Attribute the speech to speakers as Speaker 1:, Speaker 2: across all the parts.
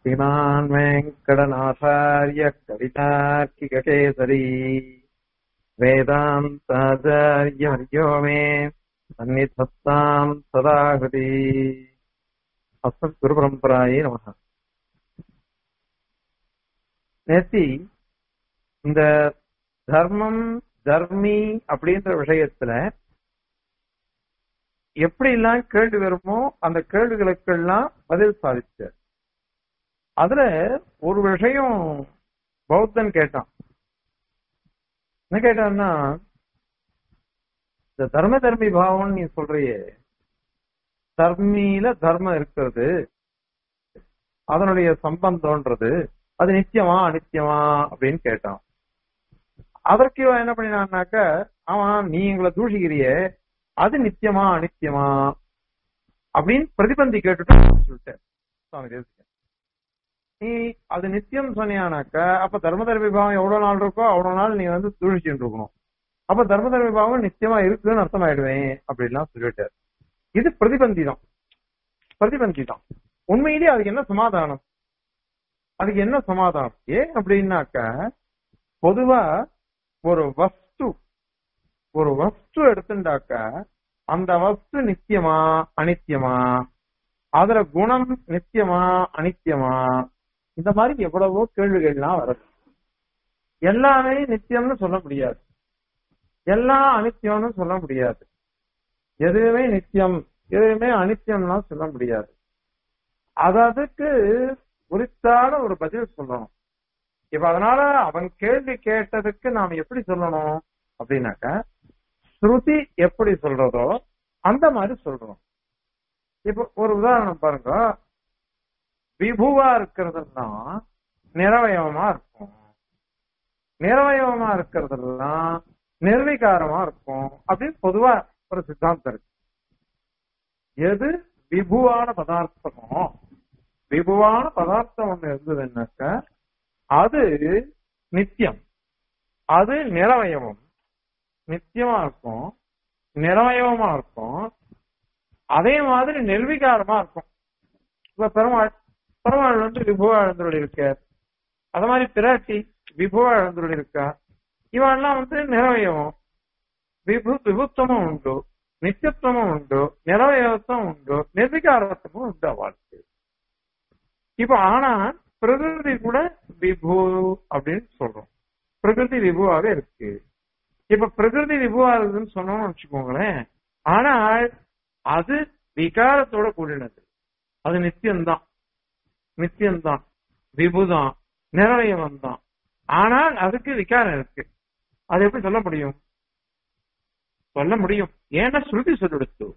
Speaker 1: श्रीमान् वेङ्कटनाथार्य कवितार्किककेसरी वेदान्ताचार्यवर्यो मे सन्निधत्ताम् सदा हृदि அஸ்மத்குருபரம்பராயே நமக நேத்தி இந்த தர்மம் தர்மி அப்படின்ற விஷயத்துல எப்படி எல்லாம் கேள்வி வருமோ அந்த கேள்விகளுக்கெல்லாம் பதில் சாதிச்சார் அதுல ஒரு விஷயம் பௌத்தன் கேட்டான் என்ன கேட்டான்னா இந்த தர்ம தர்மி பாவம் நீ சொல்றியே தர்மியில தர்மம் இருக்கிறது அதனுடைய சம்பந்தம்ன்றது அது நித்தியமா அனித்தியமா அப்படின்னு கேட்டான் அதற்கு இவன் என்ன பண்ணினான்னாக்க அவன் நீ எங்களை தூஷிக்கிறிய அது நித்தியமா அனித்தியமா அப்படின்னு பிரதிபந்தி கேட்டுட்டு சொல்லிட்டேன் சுவாமி தேசிகன் நீ அது நித்தியம் சொன்னியானாக்க அப்ப தர்ம தர்ம பாவம் எவ்வளவு நாள் இருக்கோ அவ்வளவு நாள் நீ வந்து தூஷிச்சுட்டு இருக்கணும் அப்ப தர்ம தர்ம பாவம் நித்தியமா இருக்குன்னு அர்த்தம் ஆயிடுவேன் அப்படின்லாம் சொல்லிட்டாரு இது பிரதிபந்தி தான் பிரதிபந்தி தான் உண்மையிலேயே அதுக்கு என்ன சமாதானம் அதுக்கு என்ன சமாதானம் ஏன் அப்படின்னாக்க பொதுவா ஒரு வஸ்து ஒரு வஸ்து எடுத்துட்டாக்க அந்த வஸ்து நித்தியமா அனித்தியமா அதுல குணம் நித்தியமா அனித்தியமா இந்த மாதிரி எவ்வளவோ கேள்விகள்லாம் வருது எல்லாமே நித்தியம்னு சொல்ல முடியாது எல்லாம் அனித்தியம்னு சொல்ல முடியாது எதுவுமே நித்தியம் எதுவுமே அனித்தியம்லாம் சொல்ல முடியாது அது அதுக்கு உரித்தான ஒரு பதில் சொல்லணும் இப்ப அதனால அவன் கேள்வி கேட்டதுக்கு நாம் எப்படி சொல்லணும் அப்படின்னாக்க ஸ்ருதி எப்படி சொல்றதோ அந்த மாதிரி சொல்றோம் இப்ப ஒரு உதாரணம் பாருங்க விபுவா இருக்கிறதெல்லாம் நிறவயவமா இருக்கும் நிறவயவமா இருக்கிறதெல்லாம் நிர்வீகாரமா இருக்கும் அப்படின்னு பொதுவா ஒரு சித்தாந்தம் இருக்கு எது விபுவான பதார்த்தமோ விபுவான பதார்த்தம் ஒண்ணு இருந்ததுன்னாக்க அது நித்தியம் அது நிறவயவம் நித்தியமா இருக்கும் நிறவயவமா இருக்கும் அதே மாதிரி நிர்வீகாரமா இருக்கும் இப்ப பெருமாள் பெருமாள் வந்து விபுவா எழுந்துள்ள இருக்க அத மாதிரி பிராட்டி விபுவா எழுந்துள்ள இருக்கா இவெல்லாம் வந்து நிறவயவம் விபு விபுத்தமும் உண்டு நித்தியத்துவமும் உண்டு நிறவயவத்தும் உண்டு நிர்விகாரத்துவமும் உண்டு அவளுக்கு இப்ப ஆனா பிரகிருதி கூட விபு அப்படின்னு சொல்றோம் பிரகிருதி விபுவாக இருக்கு இப்ப பிரகிருதி விபுவா இருக்குன்னு சொன்னோம்னு வச்சுக்கோங்களேன் ஆனால் அது விகாரத்தோட கூடினது அது நித்தியம்தான் நித்தியம்தான் விபுதான் நிறவயவம் தான் ஆனால் அதுக்கு விகாரம் இருக்கு அது எப்படி சொல்ல முடியும் சொல்ல முடியும் ஏன்னா ஸ்ருதி சொல்லெடுத்து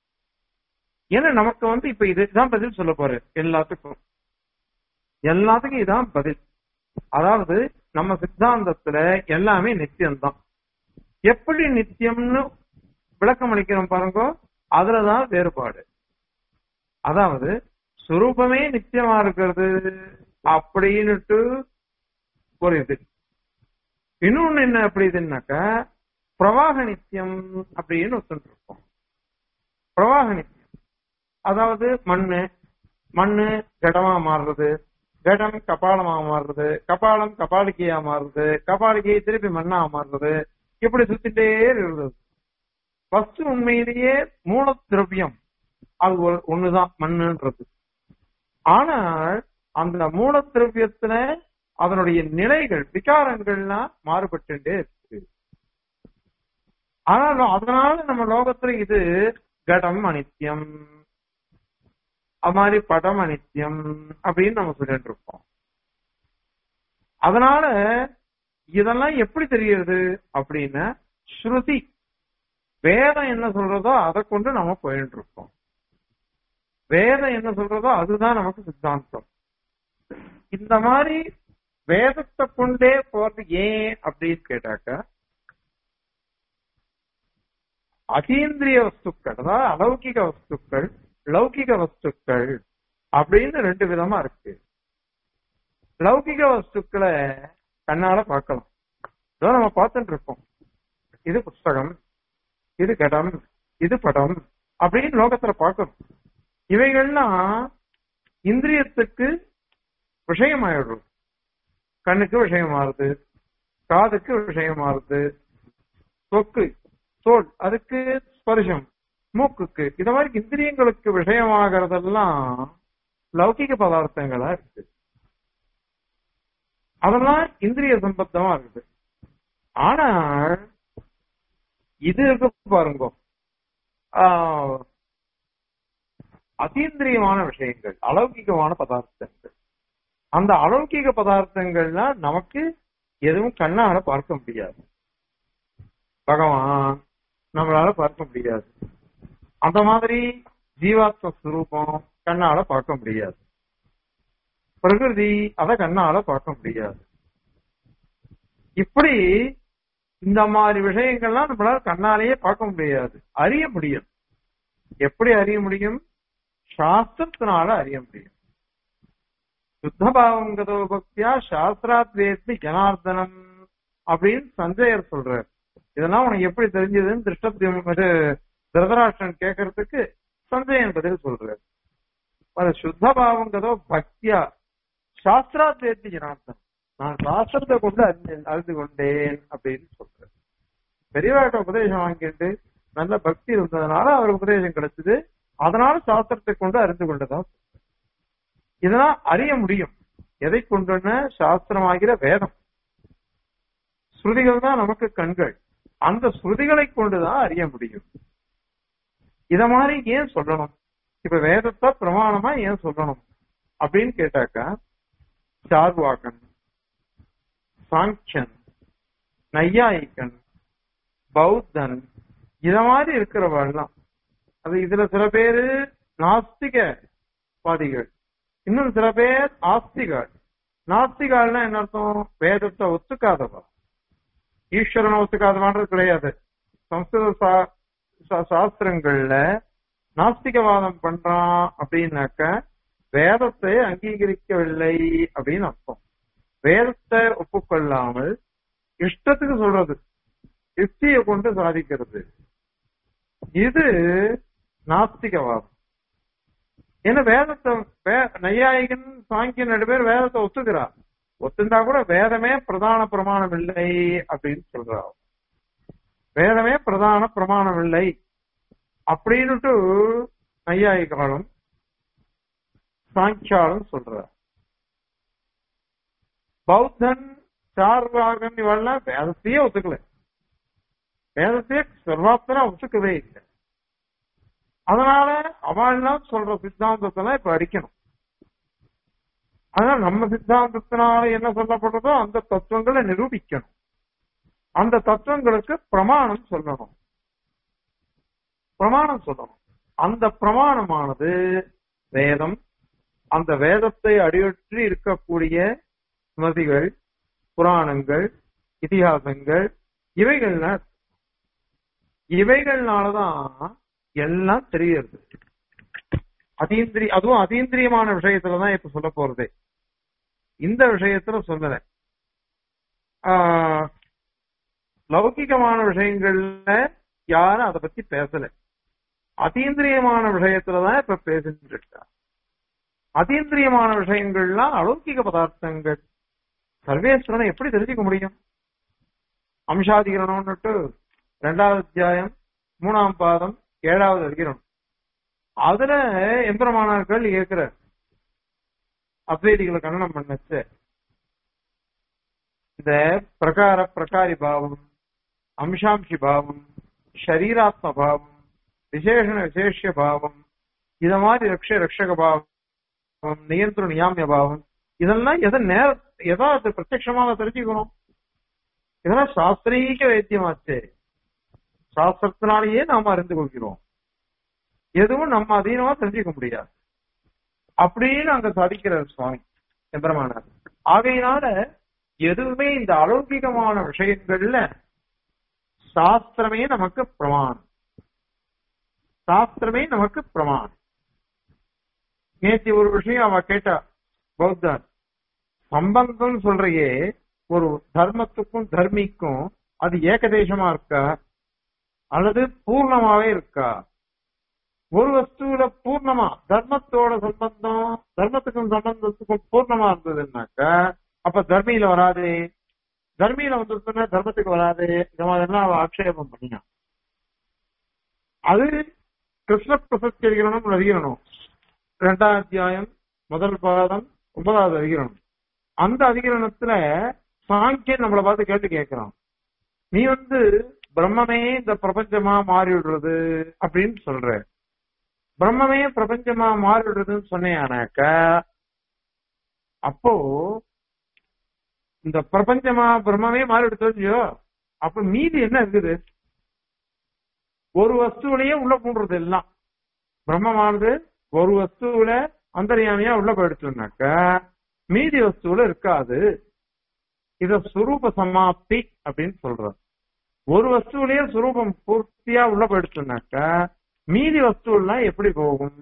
Speaker 1: ஏன்னா நமக்கு வந்து இப்ப இதுதான் பதில் சொல்ல போற எல்லாத்துக்கும் எல்லாத்துக்கும் இதான் பதில் அதாவது நம்ம சித்தாந்தத்துல எல்லாமே நித்தியம்தான் எப்படி நித்தியம்னு விளக்கம் அளிக்கிறோம் பாருங்க அதுலதான் வேறுபாடு அதாவது சுரூபமே நித்தியமா இருக்கிறது அப்படின்னுட்டு ஒரு இது இன்னொன்னு என்ன அப்படி இதுன்னாக்கா பிரவாக நித்தியம் அப்படின்னு ஒத்துட்டு இருக்கோம் பிரவாக நித்தியம் அதாவது மண்ணு மண்ணு கடமா மாறுறது கடம் கபாலமா மாறுறது கபாலம் கபாலிகையா மாறுறது கபாலிகை திருப்பி மண்ணா மாறுறது இப்படி சுத்திட்டே இருந்தது ஃபர்ஸ்ட் உண்மையிலேயே மூல திரவியம் அது ஒரு ஒண்ணுதான் மண்ணுன்றது ஆனால் அந்த மூல திரவியத்துல அதனுடைய நிலைகள் விகாரங்கள்லாம் மாறுபட்டுட்டே இருக்கு ஆனாலும் அதனால நம்ம லோகத்துல இது கடம் அனித்தியம் அது மாதிரி படம் அனித்தியம் அப்படின்னு நம்ம சொல்லிட்டு இருக்கோம் அதனால இதெல்லாம் எப்படி தெரியுது அப்படின்னா ஸ்ருதி வேதம் என்ன சொல்றதோ அதை கொண்டு நம்ம போயிட்டு இருக்கோம் வேதம் என்ன சொல்றதோ அதுதான் நமக்கு சித்தாந்தம் இந்த மாதிரி வேதத்தை கொண்டே போறது ஏன் அப்படின்னு கேட்டாக்க அதீந்திரிய வஸ்துக்கள் அதாவது அலௌகிக வஸ்துக்கள் லௌகிக வஸ்துக்கள் அப்படின்னு ரெண்டு விதமா இருக்கு லௌகிக வஸ்துக்களை கண்ணால பார்க்கலாம் இதோ நம்ம பார்த்துட்டு இருக்கோம் இது புஸ்தகம் இது கடம் இது படம் அப்படின்னு லோகத்துல பார்க்கணும் இவைகள்லாம் இந்திரியத்துக்கு விஷயமாயிடுறது கண்ணுக்கு விஷயமாறுது காதுக்கு விஷயமாறுது தொக்கு தோல் அதுக்கு ஸ்பர்ஷம் மூக்குக்கு இந்த மாதிரி இந்திரியங்களுக்கு விஷயமாகிறதெல்லாம் லௌகிக பதார்த்தங்களா இருக்கு அதெல்லாம் இந்திரிய சம்பந்தமா இருக்குது ஆனால் இது இருக்கு பாருங்க ஆஹ், அதீந்திரியமான விஷயங்கள் அலௌகிகமான பதார்த்தங்கள் அந்த அலௌகிக பதார்த்தங்கள்லாம் நமக்கு எதுவும் கண்ணால பார்க்க முடியாது பகவான் நம்மளால பார்க்க முடியாது அந்த மாதிரி ஜீவாத்ம ஸ்வரூபம் கண்ணால பார்க்க முடியாது பிரகிருதி அத கண்ணால பார்க்க முடியாது இப்படி இந்த மாதிரி விஷயங்கள்லாம் நம்மளால கண்ணாலேயே பார்க்க முடியாது அறிய முடியும் எப்படி அறிய முடியும் சாஸ்திரத்தினால அறிய முடியும் சுத்தபாவங்கதோ பக்தியா சாஸ்திராத் வேத்மி ஜனார்தனம் அப்படின்னு சஞ்சயர் சொல்றார் இதெல்லாம் உனக்கு எப்படி தெரிஞ்சதுன்னு திருஷ்டத்து திருதராஷ்டிரன் கேட்கறதுக்கு சஞ்சயன் பதில் சொல்றார் அது சுத்தபாவங்கதோ பக்தியா சாஸ்திராத் வேத்மி ஜனார்தனம் நான் சாஸ்திரத்தை கொண்டு அறிந்து அறிந்து கொண்டேன் அப்படின்னு சொல்றேன் பெரியவாட்ட உபதேசம் வாங்கிட்டு நல்ல பக்தி இருந்ததுனால அவருக்கு உபதேசம் கிடைச்சது அதனால சாஸ்திரத்தை கொண்டு அறிந்து கொண்டதா இதெல்லாம் அறிய முடியும் எதை கொண்டுன்னு சாஸ்திரமாகிற வேதம் ஸ்ருதிகள் தான் நமக்கு கண்கள் அந்த ஸ்ருதிகளை கொண்டுதான் அறிய முடியும் இத மாதிரி ஏன் சொல்லணும் இப்ப வேதத்தை பிரமாணமா ஏன் சொல்லணும் அப்படின்னு கேட்டாக்கா சார்வாகன் சாங்கியன் நையாயிக்கன் பௌத்தன் இத மாதிரி இருக்கிறவெல்லாம் அது இதுல சில பேரு நாஸ்திக வாதிகள் இன்னும் சில பேர் ஆஸ்திகாள் நாஸ்திகால்னா என்ன அர்த்தம் வேதத்தை ஒத்துக்காதவா ஈஸ்வரனை ஒத்துக்காதவான்றது கிடையாது சம்ஸ்கிருத சா- சா- சாஸ்திரங்கள்ல நாஸ்திகவாதம் பண்றான் அப்படின்னாக்க வேதத்தை அங்கீகரிக்கவில்லை அப்படின்னு அர்த்தம் வேதத்தை ஒப்புக்கொள்ளாமல் இஷ்டத்துக்கு சொல்றது யுக்தியை கொண்டு சாதிக்கிறது இது நாஸ்திகவாதம் ஏன்னா வேதத்தை வே- நையாயிகன் சாங்கியன் ரெண்டு பேர் வேதத்தை ஒத்துக்கிறார் ஒத்துந்தா கூட வேதமே பிரதான பிரமாணம் இல்லை அப்படின்னு சொல்றார் வேதமே பிரதான பிரமாணம் இல்லை அப்படின்னுட்டு நையாயிகாலும் சாங்கியாலும் சொல்றார் பௌத்தன் சார்வாகன் இவெல்லாம் வேதத்தையே ஒத்துக்கல வேதத்தையே சர்வாப்தனா ஒத்துக்கவே இல்லை அதனால அவள்லாம் சொல்ற சித்தாந்தத்தெல்லாம் இப்ப அடிக்கணும் அதனால நம்ம சித்தாந்தத்தினால என்ன சொல்லப்படுறதோ அந்த தத்துவங்களை நிரூபிக்கணும் அந்த தத்துவங்களுக்கு பிரமாணம் சொல்லணும் பிரமாணம் சொல்லணும் அந்த பிரமாணமானது வேதம் அந்த வேதத்தை அடியொற்றி இருக்கக்கூடிய ஸ்மதிகள் புராணங்கள் இதிகாசங்கள் இவைகள்னா இவைகள்னாலதான் எல்லாம் தெரியறது அதீந்திரி அதுவும் அதீந்திரியமான விஷயத்துலதான் இப்ப சொல்ல போறது இந்த விஷயத்துல சொல்லல ஆஹ், லௌகிகமான விஷயங்கள்ல யாரும் அதை பத்தி பேசல அதீந்திரியமான விஷயத்துலதான் இப்ப பேசிட்டு இருக்கா அதீந்திரியமான விஷயங்கள்லாம் அலௌகிக பதார்த்தங்கள் சர்வேஸ்வரனை எப்படி தெரிஞ்சுக்க முடியும் அம்சாதிகரணம்னுட்டு ரெண்டாவது அத்தியாயம் மூணாம் பாதம் ஏழாவது அதிகரணம் அதுல எம்பெருமானார்கள் கேட்கிற அத்வைதிகளை கண்டனம் பண்ணச்சு இந்த பிரகார பிரகாரி பாவம் அம்சாம்சி பாவம் ஷரீராத்ம பாவம் விசேஷண விசேஷ பாவம் இத மாதிரி ரக்ஷ ரக்ஷக பாவம் நியந்திர நியாமிய பாவம் இதெல்லாம் எதை நேர எதா அது பிரத்யட்சமாக தெரிஞ்சுக்கணும் இதெல்லாம் சாஸ்திரீக வைத்தியமாச்சே சாஸ்திரத்தினாலேயே நாம அறிந்து கொள்கிறோம் எதுவும் நம்ம அதீனமா தெரிஞ்சுக்க முடியாது அப்படின்னு அங்க சாதிக்கிறார் சுவாமி எம்பெருமானார் ஆகையினால எதுவுமே இந்த அலௌகிகமான விஷயங்கள்ல சாஸ்திரமே நமக்கு பிரமாணம் சாஸ்திரமே நமக்கு பிரமாணம் நேற்று ஒரு விஷயம் அவ கேட்டா பௌத்தர் சம்பந்தம் சொல்றையே ஒரு தர்மத்துக்கும் தர்மிக்கும் அது ஏகதேசமா இருக்கா அல்லது பூர்ணமாவே இருக்கா ஒரு வஸ்துவில பூர்ணமா தர்மத்தோட சம்பந்தம் தர்மத்துக்கும் சம்பந்தத்துக்கும் பூர்ணமா இருந்ததுன்னாக்க அப்ப தர்மியில வராது தர்மியில வந்துருச்சுன்னா தர்மத்துக்கு வராது இந்த மாதிரிலாம் அவ ஆட்சேபம் பண்ணினான் அது கிருஷ்ண பிரசக்தி அதிகரணம் அதிகரணம் இரண்டாம் அத்தியாயம் முதல் பாதம் ஒன்பதாவது அதிகரணம் அந்த அதிகரணத்துல சாங்கியன் நம்மளை பார்த்து கேட்டு கேட்கிறான் நீ வந்து பிரம்மமே இந்த பிரபஞ்சமா மாறி விடுறது அப்படின்னு சொல்ற பிரம்மமே பிரபஞ்சமா மாறி விடுறதுன்னு சொன்னேனாக்க அப்போ இந்த பிரபஞ்சமா பிரம்மமே மாறி விடுத்தோ அப்ப மீதி என்ன இருக்குது ஒரு வஸ்துவிலேயே உள்ள போடுறது எல்லாம் பிரம்மமானது ஒரு வஸ்துவில அந்தரியாமையா உள்ள போயிடுச்சுனாக்க மீதி வஸ்துவில இருக்காது இத சுரூப சமாப்தி அப்படின்னு சொல்றோம் ஒரு வஸ்துவிலேயே சுரூபம் பூர்த்தியா உள்ள போயிடுச்சுனாக்க மீதி வஸ்துவெல்லாம் எப்படி போகும்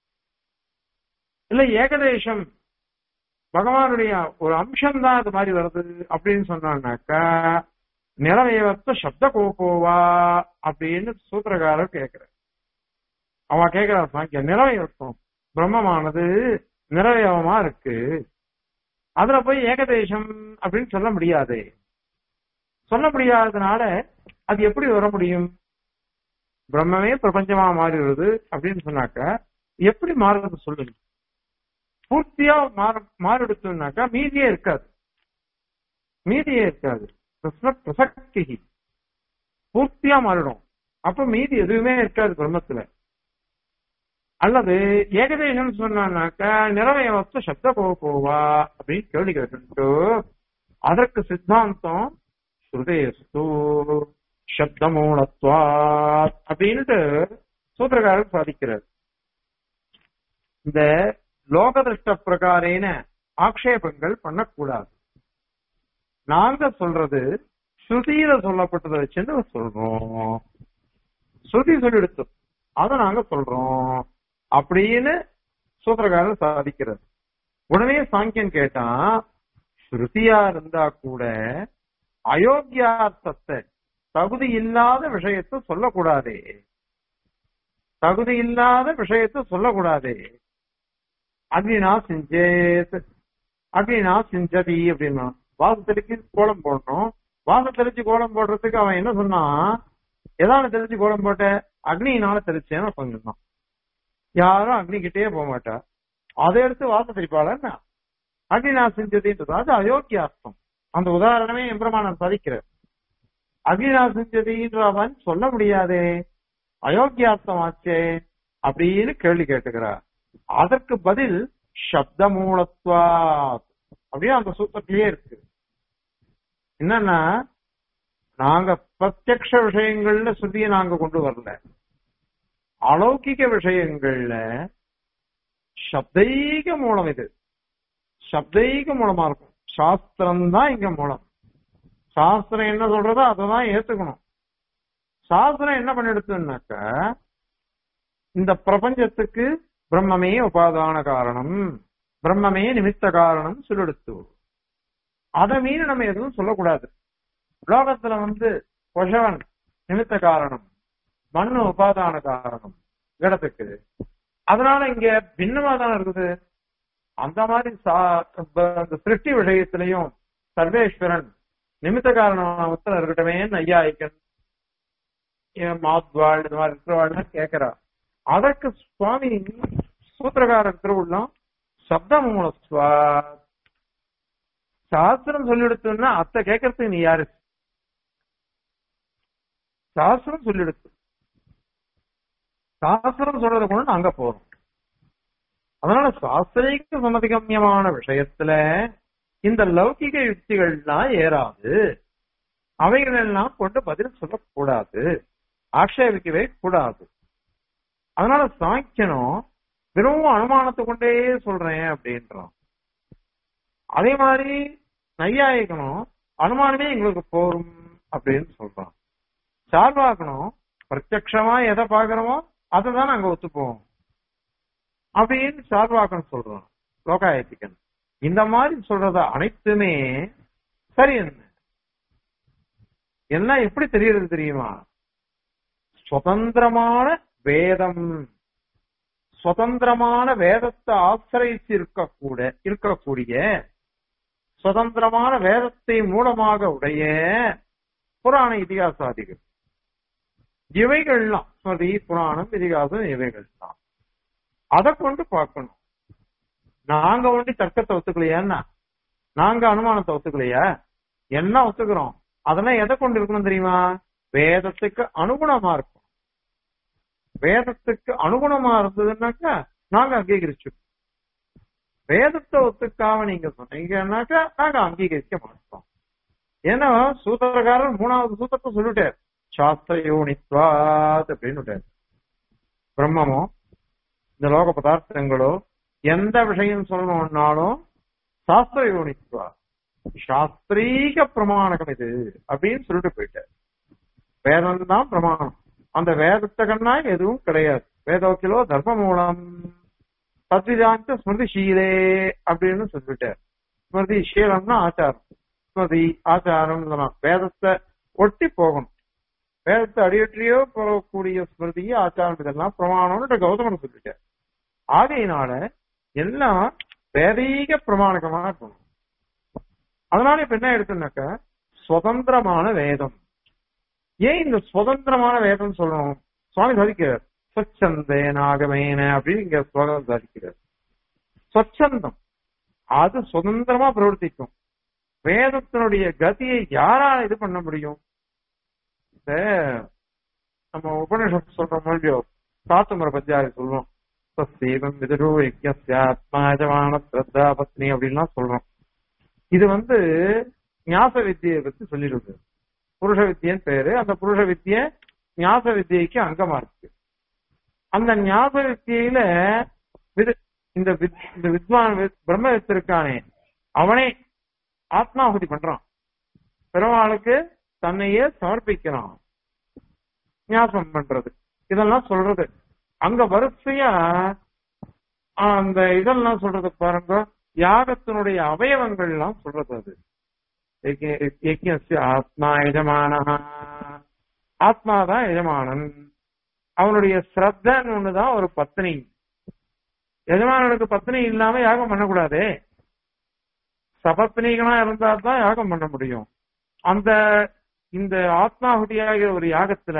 Speaker 1: இல்ல ஏகதேசம் பகவானுடைய ஒரு அம்சம் தான் அது மாதிரி வருது அப்படின்னு சொன்னான்னாக்கா நிறவேவத்த சப்த கோபோவா அப்படின்னு சூத்திரக்காரர் கேட்கிறார் அவன் கேட்கிறார் சாங்கிய நிறவேவத்தம் பிரம்மமானது நிறவேவமா இருக்கு அதுல போய் ஏகதேசம் அப்படின்னு சொல்ல முடியாது சொல்ல முடியாததுனால அது எப்படி வர முடியும் பிரம்மமே பிரபஞ்சமா மாறிடுறது அப்படின்னு சொன்னாக்க எப்படி மாறுறது சொல்லுங்க பூர்த்தியா மாற மாறிடுச்சுனாக்கா மீதியே இருக்காது மீதியே இருக்காது கிருஷ்ண பிரசக்தி பூர்த்தியா மாறிடும் அப்ப மீதி எதுவுமே இருக்காது பிரம்மத்துல அல்லது ஏகதேசம் சொன்னாக்கா நிறவயவஸ்து சப்த போ போவா அப்படின்னு கேள்வி கேட்டு அதற்கு சித்தாந்தம் ஸ்ருதேஸ்து சப்தமூலத்வா அப்படின்ட்டு சூத்திரக்காரர் சாதிக்கிறார் இந்த லோகதிருஷ்ட பிரகாரேன ஆக்ஷேபங்கள் பண்ணக்கூடாது நாங்க சொல்றது ஸ்ருதியில சொல்லப்பட்டதை வச்சுன்னு சொல்றோம் ஸ்ருதி சொல்லிடுத்து அதை நாங்க சொல்றோம் அப்படின்னு சூத்திரக்காரர் சாதிக்கிறது உடனே சாங்கியன் கேட்டான் ஸ்ருதியா இருந்தா கூட அயோக்கியார்த்தத்தை தகுதி இல்லாத விஷயத்தை சொல்லக்கூடாதே தகுதி இல்லாத விஷயத்தை சொல்லக்கூடாதே அக்னினா சிஞ்சேத் அக்னினா சிஞ்சதி அப்படின்னா வாச தெளிச்சு கோலம் போடணும் வாச தெளிச்சு கோலம் போடுறதுக்கு அவன் என்ன சொன்னான் எதான தெளிச்சு கோலம் போட்ட அக்னியினால தெளிச்சேன்னு சொன்னான் யாரும் அக்னி கிட்டே போக மாட்டா அதை எடுத்து வாச தெளிப்பாள என்ன அக்னினா சிஞ்சதின்றது அது அயோக்கியார்த்தம் அந்த உதாரணமே எம்பிரமாணம் பதிக்கிறார் அக்னினா சிஞ்சதின்றவன் சொல்ல முடியாதே அயோக்கியார்த்தம் ஆச்சே அப்படின்னு கேள்வி கேட்டுக்கிறார் அதற்கு பதில் சப்த மூலத்வா அப்படியே அந்த சூத்திரத்திலேயே இருக்கு என்னன்னா நாங்க பிரத்யக்ஷ விஷயங்கள்ல ஸ்ருதியை நாங்க கொண்டு வரல அலௌகிக விஷயங்கள்ல சப்தைக மூலம் இது சப்தைக மூலமா இருக்கும் சாஸ்திரம் தான் இங்க மூலம் சாஸ்திரம் என்ன சொல்றதோ அதை தான் ஏத்துக்கணும் சாஸ்திரம் என்ன பண்ணிடுச்சுன்னாக்க இந்த பிரபஞ்சத்துக்கு பிரம்மமே உபாதான காரணம் பிரம்மமே நிமித்த காரணம் சொல்லெடுத்து அதை மீறி நம்ம எதுவும் சொல்லக்கூடாது லோகத்துல வந்து கொஷவன் நிமித்த காரணம் மண்ணு உபாதான காரணம் இடத்துக்கு அதனால இங்க பின்னமா தான் இருக்குது அந்த மாதிரி அந்த சிருஷ்டி விஷயத்திலையும் சர்வேஸ்வரன் நிமித்த காரணத்துல இருக்கட்டுமே ஐயாயிக்கன் மாத்வாள் இந்த மாதிரி இருக்கிறவாள் கேட்கிறா அதற்கு சுவாமி சூத்திரகாரர் திருவுள்ளம் சப்த மூலஸ்வா சாஸ்திரம் சொல்லிடுத்துன்னா அத்தை கேட்கறதுக்கு நீ யாரு சாஸ்திரம் சொல்லிடுத்து சாஸ்திரம் சொல்றத கொண்டு அங்க போறோம் அதனால சாஸ்திரிக சம்மதிகமியமான விஷயத்துல இந்த லௌகிக யுக்திகள்லாம் ஏறாது அவைகள் எல்லாம் கொண்டு பதில் சொல்லக்கூடாது ஆக்ஷேபிக்கவே கூடாது அதனால சாங்கியனும் வெறும் அனுமானத்தை கொண்டே சொல்றேன் அப்படின்றான் அதே மாதிரி நையாயிக்கணும் அனுமானமே எங்களுக்கு போரும் அப்படின்னு சொல்றான் சார்பாக்கணும் பிரத்யக்ஷமா எதை பாக்குறோமோ அதை தான் நாங்க ஒத்துப்போம் அப்படின்னு சார்பாக்கணும் சொல்றோம் லோகாயத்திக்கன் இந்த மாதிரி சொல்றத அனைத்துமே சரி என்ன எல்லாம் எப்படி தெரியறது தெரியுமா சுதந்திரமான வேதம் சுதந்திரமான வேதத்தை ஆசிரியிச்சு இருக்கக்கூட இருக்கக்கூடிய சுதந்திரமான வேதத்தை மூலமாக உடைய புராண இதிகாசாதிகள் இவைகள்லாம் ஸ்மதி புராணம் இதிகாசம் இவைகள்லாம் அதை கொண்டு பார்க்கணும் நாங்க ஒண்டி தர்க்கத்தை ஒத்துக்கலையான்னா நாங்க அனுமானத்தை ஒத்துக்கலையா என்ன ஒத்துக்கிறோம் அதெல்லாம் எதை கொண்டு இருக்கணும் தெரியுமா வேதத்துக்கு அனுகுணமா இருக்கும் வேதத்துக்கு அனுகுணமா இருந்ததுன்னாக்கா நாங்க அங்கீகரிச்சு வேதத்தை ஒத்துக்காம நீங்க சொன்னீங்கன்னாக்கா நாங்க அங்கீகரிக்க மாட்டோம் ஏன்னா சூத்திரக்காரர் மூணாவது சூத்திரத்தை சொல்லிட்டார் சாஸ்திர யோனித்வாத் அப்படின்னு பிரம்மமோ இந்த லோக பதார்த்தங்களோ எந்த விஷயம் சொல்லணும்னாலும் சாஸ்திர யோனித்வா சாஸ்திரீக பிரமாணகம் இது அப்படின்னு சொல்லிட்டு போயிட்டார் வேதம் தான் பிரமாணம் அந்த வேதத்தை கண்ணா எதுவும் கிடையாது வேதோக்கிலோ தர்ம மூலம் தத்விதாந்த ஸ்மிருதி ஷீலே அப்படின்னு சொல்லிட்டார் ஸ்மிருதி ஷீலம்னா ஆச்சாரம் ஸ்மிருதி ஆச்சாரம் இதெல்லாம் வேதத்தை ஒட்டி போகணும் வேதத்தை அடியொற்றியோ போகக்கூடிய ஸ்மிருதி ஆச்சாரம் இதெல்லாம் பிரமாணம்னு கௌதமன் சொல்லிட்டார் ஆகையினால எல்லாம் வேதீக பிரமாணகமா இருக்கணும் அதனால இப்ப என்ன எடுத்துனாக்க சுதந்திரமான வேதம் ஏன் இந்த சுதந்திரமான வேதம் சொல்லணும் சுவாமி சாதிக்கிறார் ஸ்வச்சந்தேனாகமேன அப்படின்னு இங்க ஸ்லோகம் சாதிக்கிறார் ஸ்வச்சந்தம் அது சுதந்திரமா பிரவர்த்திக்கும் வேதத்தினுடைய கதியை யாரால இது பண்ண முடியும் இந்த நம்ம உபநிஷத்து சொல்ற மொழியோ சாத்துமர பத்தியாரி சொல்லுவோம் சீவம் விதுரு யஜமான ஸ்ரத்தா பத்னி அப்படின்லாம் சொல்றோம் இது வந்து ஞாச வித்தியை பத்தி சொல்லிடுது புருஷ வித்தியன்னு பேரு அந்த புருஷ வித்திய ஞாச வித்தியைக்கு அங்கமா இருக்கு அந்த ஞாப வித்தியில விது இந்த வித் இந்த வித்வான் பிரம்ம இருக்கானே அவனே ஆத்மாಹುதி பண்றான் பெருமாளுக்கு தன்னையே சமர்ப்பிக்கிறான் ஞாபகம் பண்றது இதெல்லாம் சொல்றது அங்க வரிசையா அந்த இதெல்லாம் சொல்றது பாருங்க யாகத்தினுடைய அவயவங்கள் எல்லாம் சொல்றது அது ஆத்மா எஜமான ஆத்மாதான் எஜமானன் அவனுடைய ஸ்ரத்தன்னு ஒண்ணுதான் ஒரு பத்னி எஜமானனுக்கு பத்னி இல்லாம யாகம் பண்ணக்கூடாதே சபத்னிகளா இருந்தா தான் யாகம் பண்ண முடியும் அந்த இந்த ஆத்மாகுதியாகிற ஒரு யாகத்துல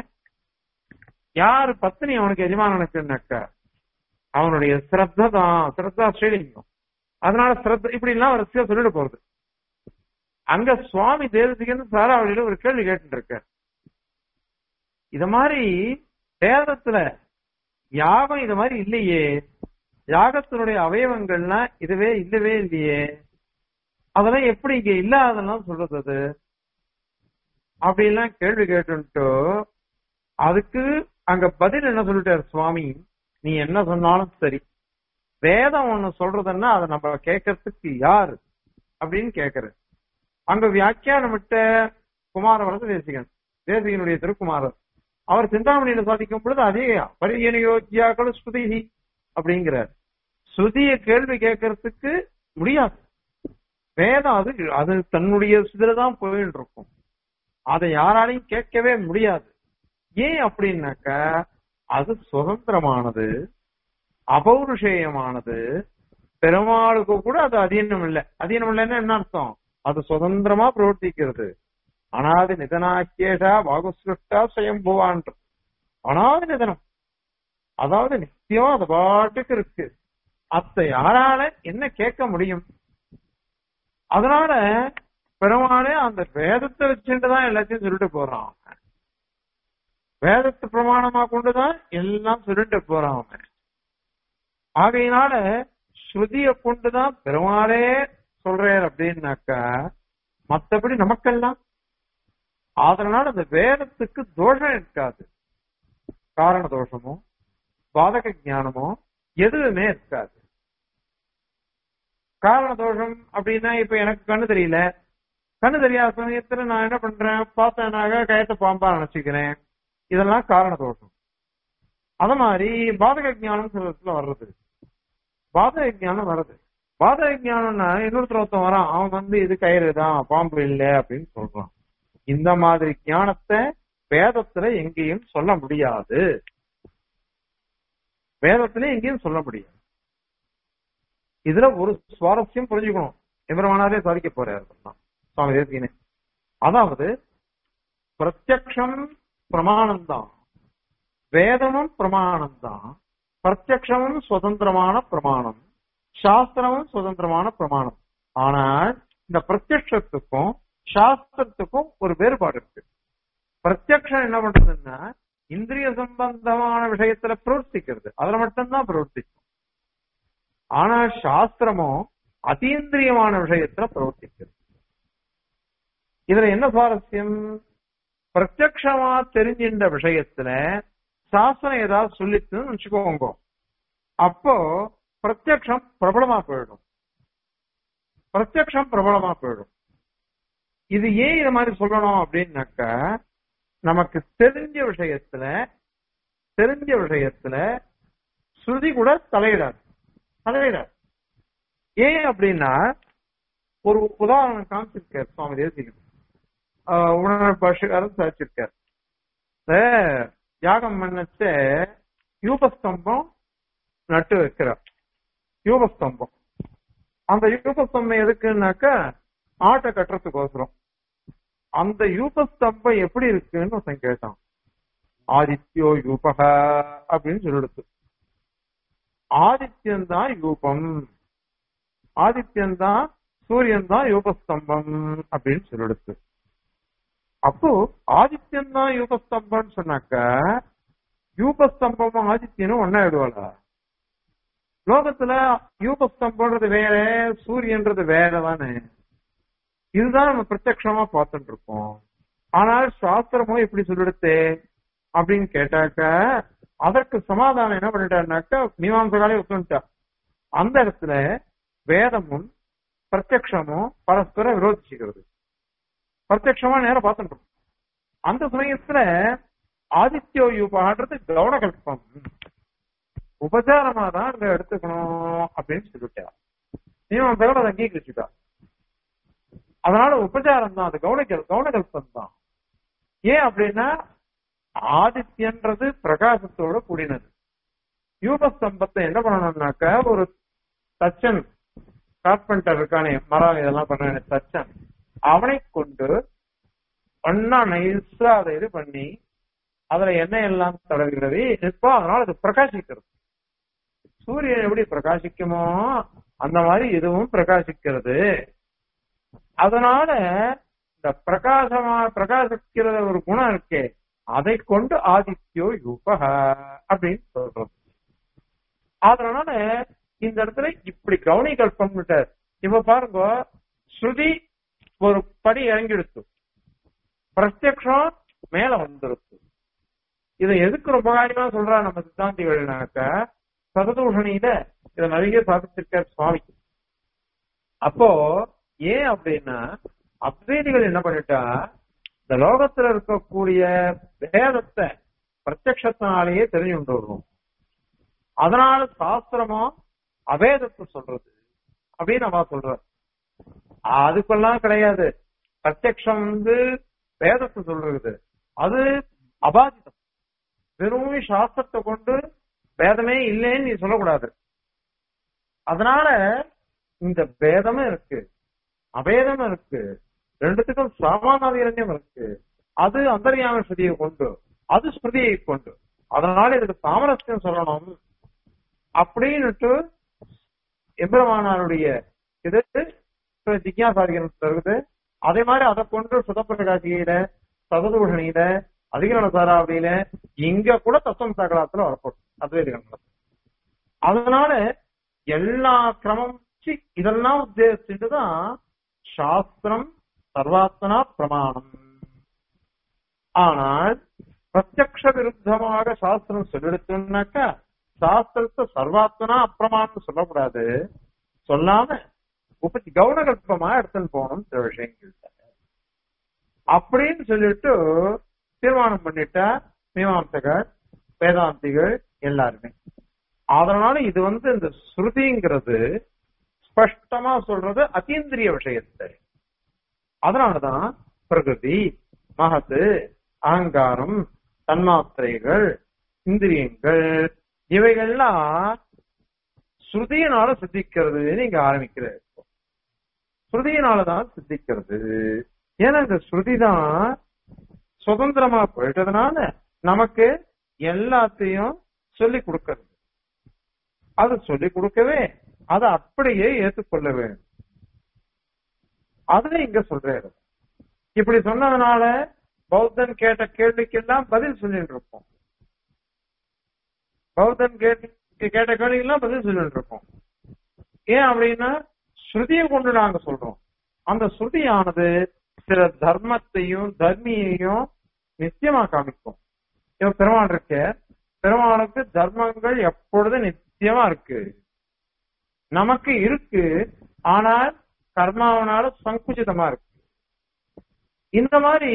Speaker 1: யாரு பத்னி அவனுக்கு எஜமானனுக்குன்னாக்கா அவனுடைய ஸ்ரத்த தான் ஸ்ரத்தா ஸ்ரீலிங்கம் அதனால ஸ்ரத்த இப்படி எல்லாம் வரிசையா சொல்லிட்டு போறது அங்க சுவாமி தேவசிகன் சாராவளியில ஒரு கேள்வி கேட்டு இருக்க இத மாதிரி வேதத்துல யாகம் இது மாதிரி இல்லையே யாகத்தினுடைய அவயவங்கள்லாம் இதுவே இல்லவே இல்லையே அதெல்லாம் எப்படி இங்க இல்லாதெல்லாம் சொல்றது அது அப்படிலாம் கேள்வி கேட்டுன்ட்டு அதுக்கு அங்க பதில் என்ன சொல்லிட்டாரு சுவாமி நீ என்ன சொன்னாலும் சரி வேதம் ஒண்ணு சொல்றதுன்னா அதை நம்ம கேட்கறதுக்கு யாரு அப்படின்னு கேக்குற அங்க வியாக்கியானம் விட்ட குமாரவரத தேசிகன் தேசிகனுடைய திருக்குமாரர் அவர் சிந்தாமணியில சாதிக்கும் பொழுது அதே பரியனியோஜியாக்கள் ஸ்ருதி அப்படிங்கிறார் ஸ்ருதிய கேள்வி கேட்கறதுக்கு முடியாது வேதம் அது அது தன்னுடைய இதுலதான் போயிட்டு இருக்கும் அதை யாராலையும் கேட்கவே முடியாது ஏன் அப்படின்னாக்க அது சுதந்திரமானது அபௌருஷேயமானது பெருமாளுக்கு கூட அது அதீனம் இல்லை அதீனம் இல்லைன்னா என்ன அர்த்தம் அது சுதந்திரமா பிரவர்த்திக்கிறது அனாதி நிதனாக்கியேஷா வாகுஸ்ருஷ்டா சுயம்புவான் அனாதி நிதனம் அதாவது நித்தியம் அது பாட்டுக்கு இருக்கு அத்தை யாரால என்ன கேட்க முடியும் அதனால பெருமானே அந்த வேதத்தை வச்சுட்டு தான் எல்லாத்தையும் சொல்லிட்டு போறான் அவன் வேதத்தை பிரமாணமா கொண்டுதான் எல்லாம் சொல்லிட்டு போறான் அவன் ஆகையினால ஸ்ருதிய கொண்டுதான் பெருமாளே சொல்றார் அப்படின்னாக்கா மத்தபடி நமக்கெல்லாம் அதனால அந்த வேதத்துக்கு தோஷம் இருக்காது காரண தோஷமோ பாதக ஞானமோ எதுவுமே இருக்காது காரண தோஷம் அப்படின்னா இப்ப எனக்கு கண்ணு தெரியல கண்ணு தெரியாத சமயத்துல நான் என்ன பண்றேன் பார்த்தேனாக கயத்தை பாம்பா நினைச்சுக்கிறேன் இதெல்லாம் காரண தோஷம் அத மாதிரி பாதக ஞானம் சிலத்துல வர்றது பாதக ஞானம் வர்றது பாதக ஞானம்னா இன்னொருத்தர் ஒருத்தன் வரான் அவன் வந்து இது கயிறு தான் பாம்பு இல்லை அப்படின்னு சொல்றான் இந்த மாதிரி ஞானத்தை வேதத்துல எங்கேயும் சொல்ல முடியாது வேதத்திலே எங்கேயும் சொல்ல முடியாது இதுல ஒரு சுவாரஸ்யம் புரிஞ்சுக்கணும் எவ்வளவானாரே சாதிக்க போறாரு சுவாமி தேசிகனே அதாவது பிரத்யக்ஷம் பிரமாணம் தான் வேதமும் பிரமாணம் தான் பிரத்யக்ஷமும் சுதந்திரமான பிரமாணம் சாஸ்திரமும் சுதந்திரமான பிரமாணம் ஆனால் இந்த பிரத்யக்ஷத்துக்கும் சாஸ்திரத்துக்கும் ஒரு வேறுபாடு இருக்கு பிரத்யக்ஷம் என்ன பண்றதுன்னா இந்திரிய சம்பந்தமான விஷயத்துல பிரவர்த்திக்கிறது அதுல மட்டும்தான் பிரவர்த்திக்கும் ஆனா சாஸ்திரமோ அதீந்திரியமான விஷயத்துல பிரவர்த்திக்கிறது இதுல என்ன சுவாரஸ்யம் பிரத்யக்ஷமா தெரிஞ்சின்ற விஷயத்துல சாஸ்திரம் ஏதாவது சொல்லிச்சுன்னு வச்சுக்கோங்க அப்போ பிரத்யக்ஷம் பிரபலமா போயிடும் பிரத்யக்ஷம் பிரபலமா போயிடும் இது ஏன் இது மாதிரி சொல்லணும் அப்படின்னாக்க நமக்கு தெரிஞ்ச விஷயத்துல தெரிஞ்ச விஷயத்துல ஸ்ருதி கூட தலையிடாது தலையிடாது ஏன் அப்படின்னா ஒரு உதாரணம் காமிச்சிருக்கார் சுவாமி தேசிகன் உணர்வு பாஷகாரன் சாதிச்சிருக்கார் யாகம் பண்ணச்ச யூபஸ்தம்பம் நட்டு வைக்கிறார் யூபஸ்தம்பம் அந்த யூபஸ்தம்பம் எதுக்குன்னாக்கா ஆட்டை கட்டுறதுக்கோசரம் அந்த யூபஸ்தம்பம் எப்படி இருக்குன்னு ஒருத்தன் கேட்டான் ஆதித்யோ யூபக அப்படின்னு சொல்லிடுது ஆதித்யன் தான் யூபம் ஆதித்யன் தான் சூரியன் தான் யூபஸ்தம்பம் அப்படின்னு சொல்லிடுது அப்போ ஆதித்யன் தான் யூபஸ்தம்பம்னு சொன்னாக்க யூபஸ்தம்பமும் ஆதித்யனும் ஒன்னா ஆயிடுவாளா லோகத்துல யூபஸ்தம்பம்ன்றது வேற சூரியன்றது வேற தானே இதுதான் நம்ம பிரத்யக்ஷமா பார்த்துட்டு இருக்கோம் ஆனால் சாஸ்திரமும் எப்படி சொல்லிடுத்தே அப்படின்னு கேட்டாக்க அதற்கு சமாதானம் என்ன பண்ணிட்டாருனாக்கா மீமாம்சகாலே ஒத்துட்டா அந்த இடத்துல வேதமும் பிரத்யக்ஷமும் பரஸ்பர விரோதிச்சுக்கிறது பிரத்யட்சமா நேரம் பார்த்துட்டு அந்த சமயத்துல ஆதித்யோ யூபான்றது கவுனகல்பம் உபச்சாரமா தான் அங்க எடுத்துக்கணும் அப்படின்னு சொல்லிட்டா நீங்க தகவல் அதை அங்கீகரிச்சுட்டா அதனால உபச்சாரம் தான் அது கவுனகல் கவுனகல்பம் தான் ஏன் அப்படின்னா ஆதித்யன்றது பிரகாசத்தோட கூடினது யூபஸ்தம்பத்தை என்ன பண்ணணும்னாக்க ஒரு தச்சன் கார்பெண்டர் இருக்கானே மரம் இதெல்லாம் பண்றானே தச்சன் அவனை கொண்டு ஒன்னா நைஸா அதை இது பண்ணி அதுல எண்ணெய் எல்லாம் தடவுகிறது இப்போ அதனால அது பிரகாசிக்கிறது சூரியன் எப்படி பிரகாசிக்குமோ அந்த மாதிரி இதுவும் பிரகாசிக்கிறது அதனால இந்த பிரகாசமா பிரகாசிக்கிற ஒரு குணம் இருக்கே அதை கொண்டு ஆதித்யோ யூபக அப்படின்னு சொல்றது அதனால இந்த இடத்துல இப்படி கவனி கல்பம் இப்ப பாருங்க ஸ்ருதி ஒரு படி இறங்கிடுத்து பிரத்யக்ஷம் மேல வந்துருச்சு இதை எதுக்கு ரொம்ப காரியமா சொல்றா நம்ம சித்தாந்திகள்னாக்க சததூஷணியில இதை நிறைய சாதிச்சிருக்கார் சுவாமி அப்போ ஏன் அப்படின்னா அத்வைதிகள் என்ன பண்ணிட்டா இந்த லோகத்துல இருக்கக்கூடிய வேதத்தை பிரத்யக்ஷத்தினாலேயே தெரிஞ்சு கொண்டு வரணும் அதனால சாஸ்திரமோ அவேதத்தை சொல்றது அப்படின்னு நம்ம சொல்ற அதுக்கெல்லாம் கிடையாது பிரத்யக்ஷம் வந்து வேதத்தை சொல்றது அது அபாதிதம் வெறும் சாஸ்திரத்தை கொண்டு வேதமே இல்லைன்னு நீ சொல்லக்கூடாது அதனால இந்த வேதமும் இருக்கு அபேதமும் இருக்கு ரெண்டுத்துக்கும் சமானாதிரண்யம் இருக்கு அது அந்தரியாம ஸ்ருதியை கொண்டு அது ஸ்மிருதியை கொண்டு அதனால இதுக்கு சாமரஸ்யம் சொல்லணும் அப்படின்னுட்டு எம்பெருமானாருடைய இது ஜிக்யாசாரிகள் இருக்குது அதே மாதிரி அதை கொண்டு சுதப்பிரகாசியில சததூஷணியில அதிகரண சாராவளியில இங்க கூட தத்துவம் சகலாத்துல வரப்படும் அத்வைத கண்டனம் அதனால எல்லா கிரமம் இதெல்லாம் உத்தேசிச்சுட்டு தான் சாஸ்திரம் சர்வாத்மனா பிரமாணம் ஆனால் பிரத்யக்ஷ விருத்தமாக சாஸ்திரம் சொல்லிடுச்சுனாக்கா சாஸ்திரத்தை சர்வாத்மனா அப்பிரமாணம் சொல்லக்கூடாது சொல்லாம உபத்தி கவுனகல்பமா எடுத்துன்னு போகணும் சில விஷயங்கள் அப்படின்னு சொல்லிட்டு தீர்மானம் பண்ணிட்டா மீமாம்சகர் வேதாந்திகள் எல்லாருமே அதனால இது வந்து இந்த ஸ்ருதிங்கிறது ஸ்பஷ்டமா சொல்றது அத்தீந்திரிய விஷயத்தை அதனாலதான் பிரகிருதி மகத்து அகங்காரம் தன்மாத்திரைகள் இந்திரியங்கள் இவைகள்லாம் ஸ்ருதியினால சித்திக்கிறது நீங்க ஆரம்பிக்கிற ஸ்ருதியினாலதான் சித்திக்கிறது ஏன்னா இந்த ஸ்ருதி தான் சுதந்திரமா போயிட்டதுனால நமக்கு எல்லாத்தையும் சொல்லி கொடுக்கறது அது சொல்லி கொடுக்கவே அதை அப்படியே ஏற்றுக்கொள்ள வேண்டும் அதை இங்க சொல்றாரு இப்படி சொன்னதுனால பௌத்தன் கேட்ட கேள்விக்கெல்லாம் பதில் சொல்லிட்டு இருப்போம் பௌத்தன் கேட்டு கேட்ட கேள்விக்கெல்லாம் பதில் சொல்லிட்டு இருப்போம் ஏன் அப்படின்னா ஸ்ருதியை கொண்டு நாங்க சொல்றோம் அந்த ஸ்ருதியானது சில தர்மத்தையும் தர்மியையும் நிச்சயமா காமிக்கும் இவன் பெருமாள் இருக்க பெருமாளுக்கு தர்மங்கள் எப்பொழுதும் நிச்சயமா இருக்கு நமக்கு இருக்கு ஆனால் கர்மாவனால சங்குச்சிதமா இருக்கு இந்த மாதிரி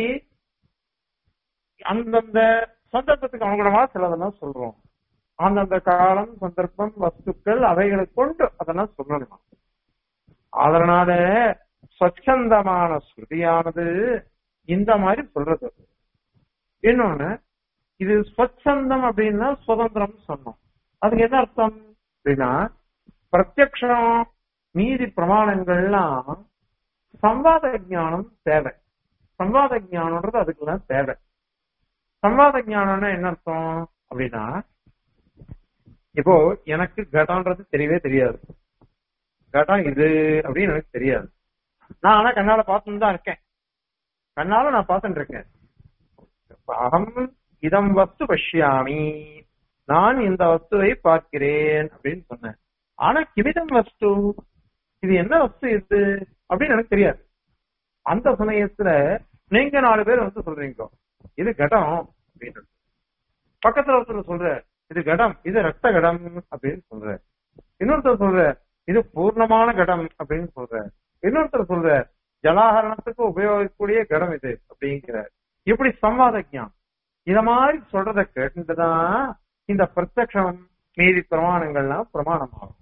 Speaker 1: அந்தந்த சந்தர்ப்பத்துக்கு அனுகுணமா சிலதெல்லாம் சொல்றோம் அந்தந்த காலம் சந்தர்ப்பம் வஸ்துக்கள் அவைகளை கொண்டு அதெல்லாம் சொல்லணும் அதனால ஸ்வச்சந்தமான ஸ்ருதியானது இந்த மாதிரி சொல்றது இன்னொன்னு இது ஸ்வச்சந்தம் அப்படின்னா சுதந்திரம் சொன்னோம் அதுக்கு என்ன அர்த்தம் அப்படின்னா பிரத்யக்ஷம் மீதி பிரமாணங்கள்லாம் சம்வாத ஞானம் தேவை சம்வாத ஞானம்ன்றது அதுக்கெல்லாம் தேவை சம்வாத ஞானம்னா என்ன அர்த்தம் அப்படின்னா இப்போ எனக்கு கடம்ன்றது தெரியவே தெரியாது கடம் இது அப்படின்னு எனக்கு தெரியாது நான் ஆனா கண்ணால பார்த்துன்னு தான் இருக்கேன் கண்ணால நான் பார்த்துட்டு இருக்கேன் அகம் இதம் வஸ்து பஷ்யாமி நான் இந்த வஸ்துவை பார்க்கிறேன் அப்படின்னு சொன்னேன் ஆனா கிமிதம் வஸ்து இது என்ன வஸ்து இது அப்படின்னு எனக்கு தெரியாது அந்த சமயத்துல நீங்க நாலு பேர் வந்து சொல்றீங்க இது கடம் அப்படின்னு பக்கத்துல ஒருத்தர் சொல்ற இது கடம் இது ரத்த கடம் அப்படின்னு சொல்ற இன்னொருத்தர் சொல்ற இது பூர்ணமான கடம் அப்படின்னு சொல்ற இன்னொருத்தர் சொல்ற ஜலாகரணத்துக்கு உபயோகிக்கக்கூடிய கடம் இது அப்படிங்கிற இப்படி சம்வாத ஞானம் இத மாதிரி சொல்றத கேட்டுதான் இந்த பிரத்யக்ஷம் மீதி பிரமாணங்கள்லாம் பிரமாணமாகும்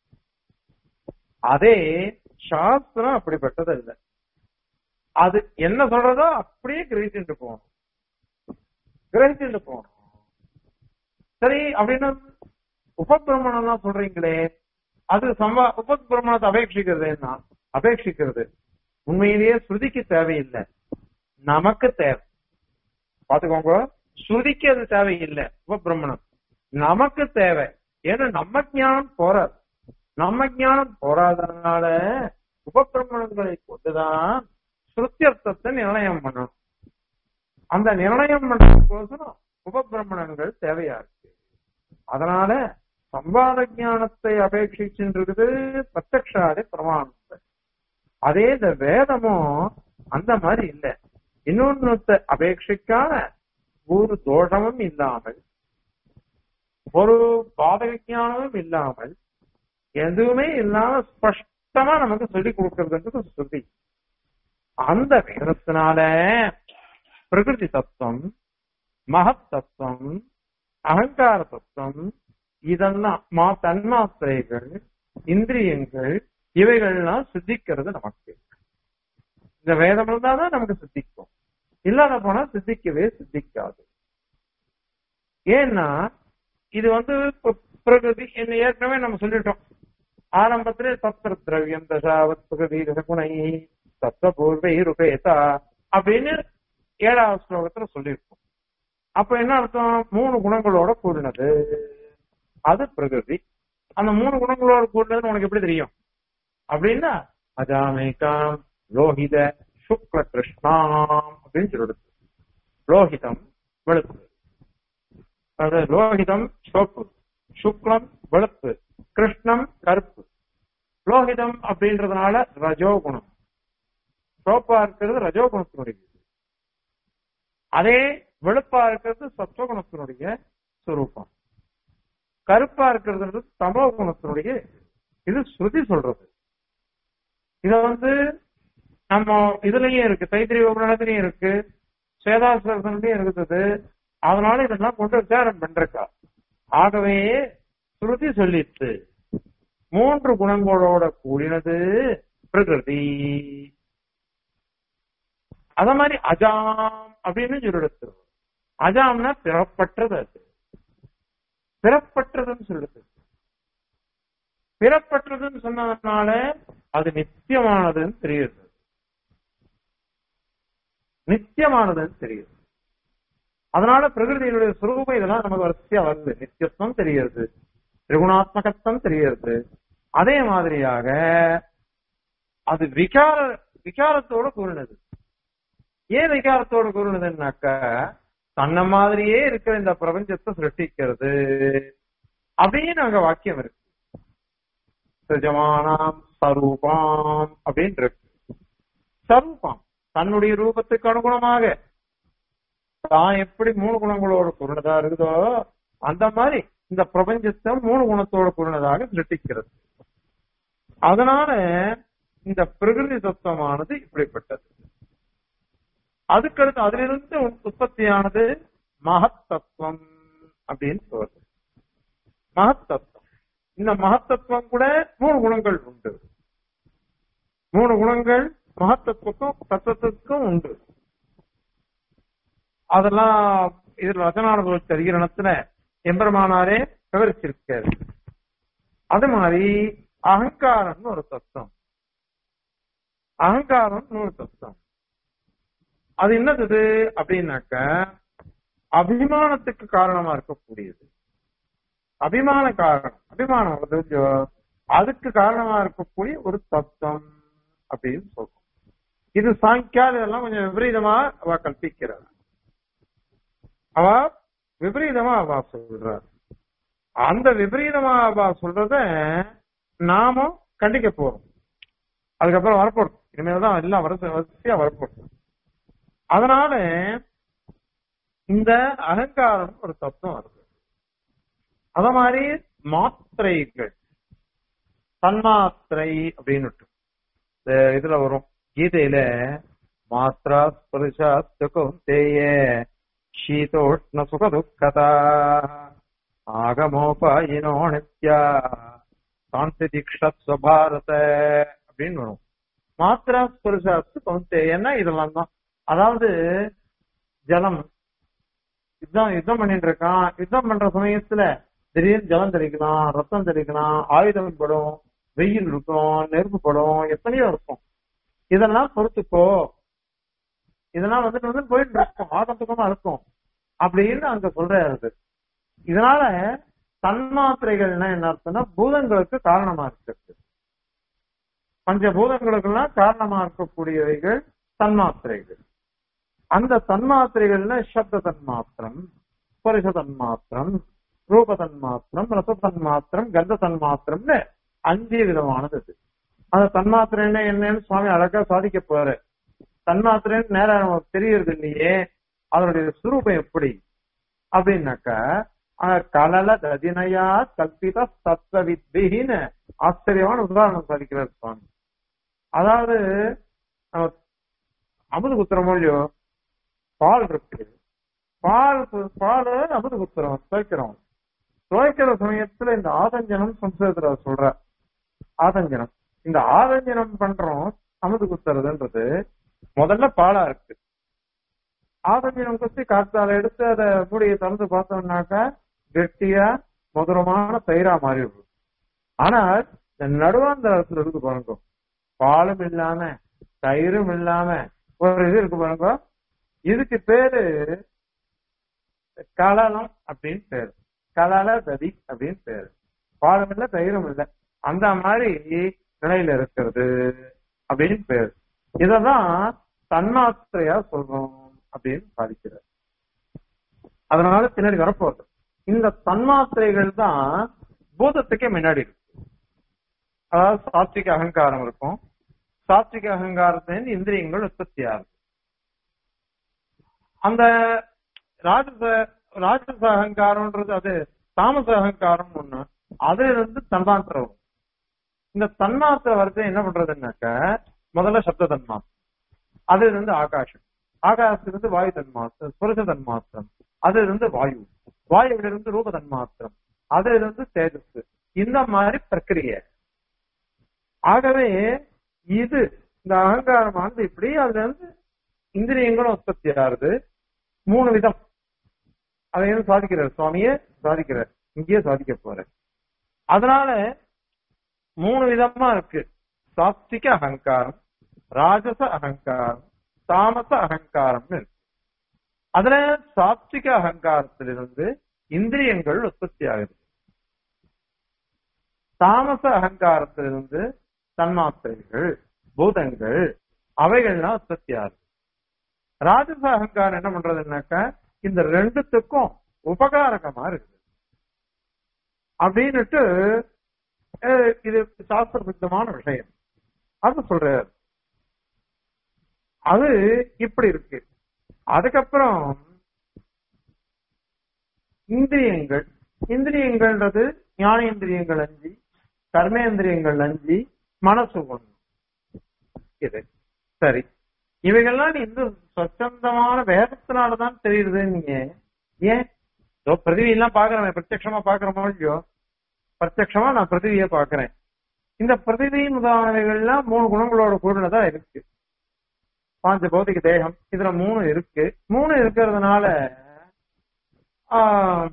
Speaker 1: அதே சாஸ்திரம் அப்படிப்பட்டது இல்லை அது என்ன சொல்றதோ அப்படியே கிரகிச்சுட்டு போகணும் கிரகிச்சுட்டு போகணும் சரி அப்படின்னு உபபிரமணம் தான் சொல்றீங்களே அது சம்பா உபபிரமணத்தை அபேட்சிக்கிறது என்ன அபேட்சிக்கிறது உண்மையிலேயே ஸ்ருதிக்கு தேவையில்லை நமக்கு தேவை பாத்துக்கோங்க ஸ்ருதிக்கு அது தேவையில்லை உபபிரமணம் நமக்கு தேவை ஏன்னா நம்ம ஞானம் போறாது நம்ம ஞானம் போராதனால உபபிரமணங்களை கொண்டுதான் ஸ்ருத்தியர்த்தத்தை நிர்ணயம் பண்ணணும் அந்த நிர்ணயம் பண்றதுக்கோசரம் உபபிரமணங்கள் தேவையா இருக்கு அதனால சம்பாத ஞானத்தை அபேட்சிச்சுன்றது பிரத்யக்ஷாதி பிரமாணத்தை அதே இந்த வேதமும் அந்த மாதிரி இல்ல இன்னொன்னு அபேட்சிக்கான ஒரு தோஷமும் இல்லாமல் ஒரு பாதக ஞானமும் இல்லாமல் எதுவுமே இல்லாம ஸ்பஷ்டமா நமக்கு சொல்லி கொடுக்கறதுன்றது ஸ்ருதி அந்த வேதத்தினால பிரகிருதி தத்துவம் மகத் தத்துவம் அகங்கார தத்துவம் இதெல்லாம் மா தன்மாத்திரைகள் இந்திரியங்கள் இவைகள்லாம் சித்திக்கிறது நமக்கு இந்த வேதம் இருந்தாதான் நமக்கு சித்திக்கும் இல்லாத போனா சித்திக்கவே சித்திக்காது ஏன்னா இது வந்து பிரகிருதி என்ன ஏற்கனவே நம்ம சொல்லிட்டோம் ஆரம்பத்திலே தத்திர திரவியம் தசாவத் பிரகிருதி ரசகுணை தத்துவ பூர்வை ருபேதா அப்படின்னு ஏழாவது ஸ்லோகத்துல சொல்லியிருக்கோம் அப்ப என்ன அர்த்தம் மூணு குணங்களோட கூடினது அது பிரகிருதி அந்த மூணு குணங்களோட கூடினது உனக்கு எப்படி தெரியும் அப்படின்னா அஜாமேகாம் லோகித சுக்ல கிருஷ்ணாம் அப்படின்னு சொல்லிடுது லோகிதம் வெளுப்பு அது லோகிதம் சோப்பு சுக்லம் வெளுப்பு கிருஷ்ணம் கருப்பு லோகிதம் அப்படின்றதுனால ரஜோகுணம் சோப்பா இருக்கிறது ரஜோகுணத்தினுடைய அதே வெளுப்பா இருக்கிறது சத்துவகுணத்தினுடைய சுரூபம் கருப்பா இருக்கிறது தமோ குணத்தினுடைய இது ஸ்ருதி சொல்றது இத வந்து நம்ம இதுலயும் இருக்கு தைத்திரிய உபநலத்திலயும் இருக்கு சேதாசிரசன்லயும் இருக்குது அதனால இதெல்லாம் கொண்டு விசாரம் பண்றக்கா ஆகவே ஸ்ருதி சொல்லிட்டு மூன்று குணங்களோட கூடினது பிரகிருதி அத மாதிரி அஜாம் அப்படின்னு சொல்லிடுத்து அஜாம்னா பிறப்பற்றது அது பிறப்பற்றதுன்னு சொல்லுது பிறப்பற்றதுன்னு சொன்னதுனால அது நித்தியமானதுன்னு தெரியுது நித்தியமானதுன்னு தெரியுது அதனால பிரகிருதியினுடைய சுரூபம் இதெல்லாம் நமக்கு வரிசையா வருது நித்தியத்துவம் தெரியுது திரிகுணாத்மகத்துவம் தெரியுது அதே மாதிரியாக அது விகார விகாரத்தோட கூறினது ஏன் விகாரத்தோட கூறினதுன்னாக்க தன்னை மாதிரியே இருக்கிற இந்த பிரபஞ்சத்தை சிருஷ்டிக்கிறது அப்படின்னு அங்க வாக்கியம் இருக்கு சஜமானாம் சரூபாம் அப்படின்னு இருக்கு சரூபம் தன்னுடைய ரூபத்துக்கு அனுகுணமாக தான் எப்படி மூணு குணங்களோட கூறினதா இருக்குதோ அந்த மாதிரி இந்த பிரபஞ்சத்தை மூணு குணத்தோட கூறினதாக சிருஷ்டிக்கிறது அதனால இந்த பிரகிருதி தத்துவமானது இப்படிப்பட்டது அதுக்கடுத்து அதிலிருந்து உற்பத்தியானது மகத்தத்துவம் அப்படின்னு சொல்றது மகத்தத்துவம் இந்த மகத்தத்துவம் கூட மூணு குணங்கள் உண்டு மூணு குணங்கள் மகத்தத்துவக்கும் தத்துவத்துக்கும் உண்டு அதெல்லாம் இதில் ரச்சனானது தரிகரணத்துல எம்பெருமானாரே விவரிச்சிருக்காரு அது மாதிரி அகங்காரம்னு ஒரு தத்துவம் அகங்காரம்னு ஒரு தத்துவம் அது என்னது அப்படின்னாக்க அபிமானத்துக்கு காரணமா இருக்கக்கூடியது அபிமான காரணம் அபிமானம் வருது இல்லையோ, அதுக்கு காரணமா இருக்கக்கூடிய ஒரு தத்துவம் அப்படின்னு சொல்றோம் இது சாங்கியால் இதெல்லாம் கொஞ்சம் விபரீதமா அவ கல்பிக்கிறார் அவ விபரீதமா அவ சொல்றார் அந்த விபரீதமா அவ சொல்றத நாமும் கண்டிக்க போறோம் அதுக்கப்புறம் வரப்போறோம் இனிமேல் தான் எல்லாம் வரிசை வரிசையா வரப்போறோம் அதனால இந்த அகங்காரம் ஒரு தத்துவம் வருது அத மாதிரி மாத்திரைகள் தன்மாத்திரை அப்படின்னு இந்த இதுல வரும் கீதையில மாத்ரா ஸ்பருஷா சுகந்தேய சீதோஷ்ண சுக துக்கதா ஆகமோபாயினோ நித்யா சாந்தி தீக்ஷத்வ பாரத அப்படின்னு வரும் மாத்ரா ஸ்பருஷாத்து கவுந்தேயன்னா இதெல்லாம் தான் அதாவது ஜலம் யுத்தம் யுத்தம் பண்ணிட்டு இருக்கான் யுத்தம் பண்ற சமயத்துல திடீர்னு ஜலம் தெளிக்கலாம் ரத்தம் தெளிக்கலாம் ஆயுதம் படும் வெயில் இருக்கும் நெருப்பு படும் எத்தனையோ இருக்கும் இதெல்லாம் பொறுத்துக்கோ இதெல்லாம் வந்துட்டு வந்து போயிட்டு இருக்கும் ஆகத்துக்கமா இருக்கும் அப்படின்னு அங்க சொல்றாரு இதனால தன்மாத்திரைகள்னா என்ன அர்த்தம்னா பூதங்களுக்கு காரணமா இருக்கு பஞ்சபூதங்களுக்கெல்லாம் காரணமா இருக்கக்கூடியவைகள் தன்மாத்திரைகள் அந்த தன்மாத்திரைகள்ல சப்த தன்மாத்திரம் ஸ்பரிச தன்மாத்திரம் ரூப தன்மாத்திரம் ரச தன்மாத்திரம் கந்த தன்மாத்திரம்னு அஞ்சு விதமானது இது அந்த தன்மாத்திரம் என்ன என்னன்னு சுவாமி அழகா சாதிக்க போறாரு தன்மாத்திரன்னு நேரம் நமக்கு தெரியறது இல்லையே அதனுடைய சுரூபம் எப்படி அப்படின்னாக்கா அங்க கலல ததினயா கல்பித தத்துவ வித்தின்னு ஆச்சரியமான உதாரணம் சாதிக்கிறார் சுவாமி அதாவது நம்ம அமுது குத்துறோமோ இல்லையோ பால் இருக்கு பால் பால் அமுது குத்துறோம் துவைக்கிறோம் துவைக்கிற சமயத்துல இந்த ஆதஞ்சனம் சம்ஸ்கிருதத்துல சொல்ற ஆதஞ்சனம் இந்த ஆதஞ்சனம் பண்றோம் அமுது குத்துறதுன்றது முதல்ல பாலா இருக்கு ஆதஞ்சனம் குத்தி காத்தால எடுத்து அதை மூடியை திறந்து பார்த்தோம்னாக்கா கெட்டியா மதுரமான தயிரா மாறிடுது ஆனால் இந்த நடுவாந்தரத்துல இருக்கு பாருங்க பாலும் இல்லாம தயிரும் இல்லாம ஒரு இது இருக்கு பாருங்க இதுக்கு பேரு கலலம் அப்படின்னு பேரு கலல ததி அப்படின்னு பேரு பாலும் இல்ல தயிரும் இல்ல அந்த மாதிரி நிலையில இருக்கிறது அப்படின்னு பேரு இததான் தன்மாத்திரையா சொல்றோம் அப்படின்னு சாதிக்கிறார் அதனால பின்னாடி வரப்போகுது இந்த தன்மாத்திரைகள் தான் பூதத்துக்கே முன்னாடி இருக்கு அதாவது சாத்விக அகங்காரம் இருக்கும் சாத்விக அகங்காரத்திலிருந்து இந்திரியங்கள் உற்பத்தி ஆகுது அந்த ராஜச ராஜச அகங்காரம்ன்றது அது தாமச அகங்காரம் ஒண்ணு அதுல இருந்து தன்மாத்திரம் வரும் இந்த தன்மாத்திர வரத்தை என்ன பண்றதுன்னாக்க முதல்ல சப்த தன்மாத்திரம் அதுல இருந்து ஆகாசம் ஆகாசத்திலிருந்து வாயு தன்மாத்திரம் புருஷ தன்மாத்திரம் அதுல இருந்து வாயு வாயுவில இருந்து ரூப தன்மாத்திரம் அதுல இருந்து தேஜஸ் இந்த மாதிரி பிரக்கிரிய ஆகவே இது இந்த அகங்காரமானது இப்படி அதுல இருந்து இந்திரியங்களும் உற்பத்தி ஆகுது மூணு விதம் அதை வந்து சாதிக்கிறார் சுவாமியே சாதிக்கிறார் இங்கேயே சாதிக்க போறேன் அதனால மூணு விதமா இருக்கு சாத்விக அகங்காரம் ராஜச அகங்காரம் தாமச அகங்காரம்னு இருக்கு அதுல சாத்விக அகங்காரத்திலிருந்து இந்திரியங்கள் உற்பத்தி ஆகுது தாமச அகங்காரத்திலிருந்து தன்மாத்திரைகள் பூதங்கள் அவைகள்லாம் உற்பத்தி ஆகுது ராஜச அகங்காரம் என்ன பண்றதுன்னாக்கா இந்த ரெண்டுத்துக்கும் உபகாரகமா இருக்குது அப்படின்னுட்டு அஹ், இது சாஸ்திர சித்தமான விஷயம் அது சொல்றாரு அது இப்படி இருக்கு அதுக்கப்புறம் இந்திரியங்கள் இந்திரியங்கள்ன்றது ஞானேந்திரியங்கள் அஞ்சு கர்மேந்திரியங்கள் அஞ்சு மனசு ஒண்ணு இது சரி இவைகள்லாம் இந்த சொச்சந்தமான வேதத்தினாலதான் தெரியுது நீங்க ஏன் இதோ பிரதிவி எல்லாம் பாக்குறேன் பிரத்யட்சமா பாக்குறோமோ இல்லையோ பிரத்யட்சமா நான் பிரதிவியை பாக்குறேன் இந்த பிரதிவி முதலானவைகள்லாம் மூணு குணங்களோட கூடினதா இருக்கு பாஞ்ச பௌதிக தேகம் இதுல மூணு இருக்கு மூணு இருக்கிறதுனால ஆஹ்,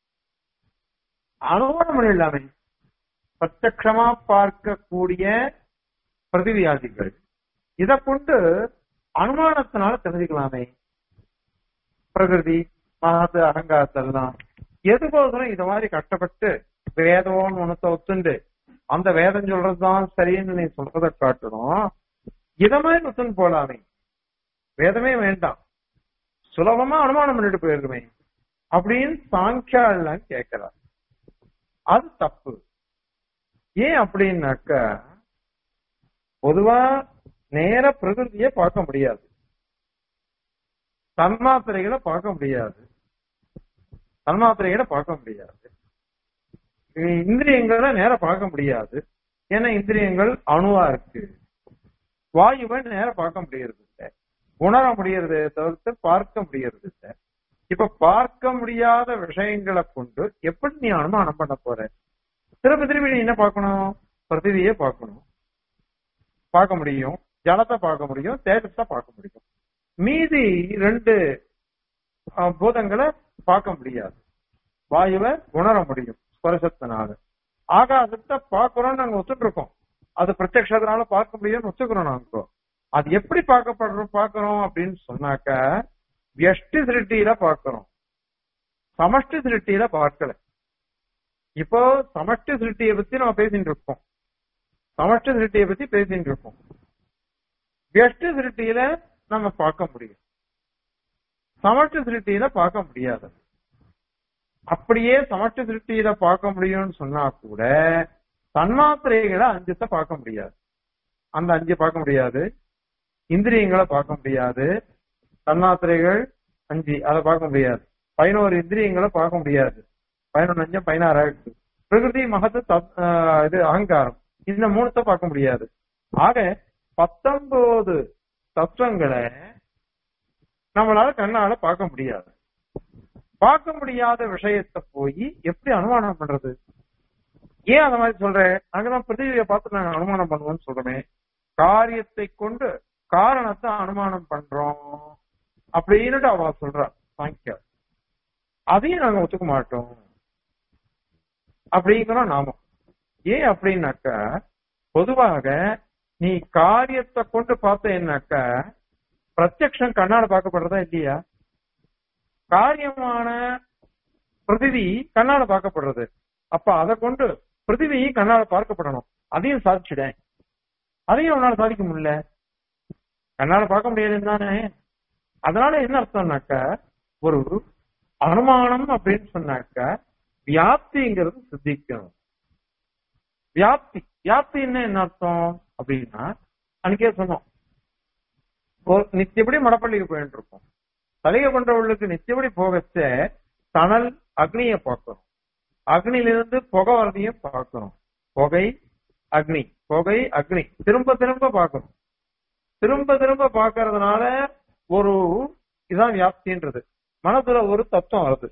Speaker 1: அனுமானம் பண்ணிடலாமே பிரத்யக்ஷமா பார்க்கக்கூடிய பிரதிவியாதிகள் இத கொண்டு அனுமானத்தினால தெரிஞ்சுக்கலாமே பிரகிருதி மகத்து அகங்காரத்தெல்லாம் எதுக்கோசரம் இந்த மாதிரி கஷ்டப்பட்டு வேதம்னு ஒண்ணத்தை ஒத்துண்டு அந்த வேதம் சொல்றதுதான் சரின்னு நீ சொல்றதை காட்டணும் இத மாதிரி ஒத்துன்னு போலாமே வேதமே வேண்டாம் சுலபமா அனுமானம் பண்ணிட்டு போயிருக்குமே அப்படின்னு சாங்கியாலாம் கேட்கிறார் அது தப்பு ஏன் அப்படின்னாக்க பொதுவா நேர பிரகிருதியை பார்க்க முடியாது தன்மாத்திரைகளை பார்க்க முடியாது தன்மாத்திரைகளை பார்க்க முடியாது இந்திரியங்களை நேர பார்க்க முடியாது ஏன்னா இந்திரியங்கள் அணுவா இருக்கு வாயுவை நேர பார்க்க முடியறது இல்லை உணர முடியறது தவிர்த்து பார்க்க முடியறது இல்லை இப்ப பார்க்க முடியாத விஷயங்களை கொண்டு எப்படி நீ அனுமானம் பண்ண போற திருப்பி திருப்பி நீ என்ன பார்க்கணும் பிரதிவியை பார்க்கணும் பார்க்க முடியும் ஜலத்தை பார்க்க முடியும் தேஜத்தை பார்க்க முடியும் மீதி ரெண்டு அஹ், பூதங்களை பார்க்க முடியாது வாயுவை உணர முடியும் ஸ்பர்சத்தினால ஆகாசத்தை பார்க்கிறோம் நாங்க ஒத்துட்டு இருக்கோம் அது பிரத்யக்ஷத்தினால பார்க்க முடியும்னு ஒத்துக்கிறோம் நாங்க அது எப்படி பார்க்கப்படுறோம் பார்க்கிறோம் அப்படின்னு சொன்னாக்க வியஷ்டி திருஷ்டியில பார்க்கிறோம் சமஷ்டி திருஷ்டியில பார்க்கல இப்போ சமஷ்டி திருஷ்டியை பத்தி நம்ம பேசிட்டு இருக்கோம் சமஷ்டி திருஷ்டியை பத்தி பேசிட்டு இருக்கோம் வியஷ்டி திருஷ்டியில நம்ம பார்க்க முடியும் சமஷ்டி திருஷ்டியில பார்க்க முடியாது அப்படியே சமஷ்டி திருஷ்டியில பார்க்க முடியும்னு சொன்னா கூட தன்மாத்திரைகளை அஞ்சத்தை பார்க்க முடியாது அந்த அஞ்சு பார்க்க முடியாது இந்திரியங்களை பார்க்க முடியாது தன்மாத்திரைகள் அஞ்சு அதை பார்க்க முடியாது பதினோரு இந்திரியங்களை பார்க்க முடியாது பதினொன்று அஞ்சு பதினாறு ஆயிடுச்சு பிரகிருதி மகத்து தத்- ஆஹ் இது அகங்காரம் இந்த மூணுத்தை பார்க்க முடியாது ஆக பத்தொன்பது தத்துவங்களை நம்மளால கண்ணால பார்க்க முடியாது பார்க்க முடியாத விஷயத்தை போய் எப்படி அனுமானம் பண்றது ஏன் அந்த மாதிரி சொல்றேன் அங்கதான் பிருத்திவியை பார்த்து நாங்க அனுமானம் பண்ணுவோம்னு சொல்றோமே காரியத்தை கொண்டு காரணத்தை அனுமானம் பண்றோம் அப்படின்னுட்டு அவ சொல்றா சாங்கியா அதையும் நாங்க ஒத்துக்க மாட்டோம் அப்படிங்கிறோம் நாம ஏன் அப்படின்னாக்கா பொதுவாக நீ காரியத்தை கொண்டு பார்த்தேன்னாக்கா பிரத்யக்ஷம் கண்ணால பார்க்கப்படுறதா இல்லையா காரியமான பிருத்திவி கண்ணால பார்க்கப்படுறது அப்ப அதை கொண்டு பிருத்திவி கண்ணால பார்க்கப்படணும் அதையும் சாதிச்சுடேன் அதையும் அவனால சாதிக்க முடியல கண்ணால பார்க்க முடியாது தானே அதனால என்ன அர்த்தம்னாக்க ஒரு அனுமானம் அப்படின்னு சொன்னாக்க வியாப்திங்கிறது சித்திக்கணும் வியாப்தி வியாப்தின்னா என்ன அர்த்தம் அப்படின்னா அன்னைக்கே சொன்னோம் ஒரு நித்தியப்படி மடப்பள்ளிக்கு போயிட்டு இருக்கோம் சலுகை பண்றவர்களுக்கு நித்தியப்படி போகச்ச தணல் அக்னியை பார்க்கணும் அக்னியிலிருந்து புகை வரதையும் பார்க்கணும் புகை அக்னி புகை அக்னி திரும்ப திரும்ப பார்க்கணும் திரும்ப திரும்ப பார்க்கறதுனால ஒரு இதான் வியாப்தின்றது மனசுல ஒரு தத்துவம் வருது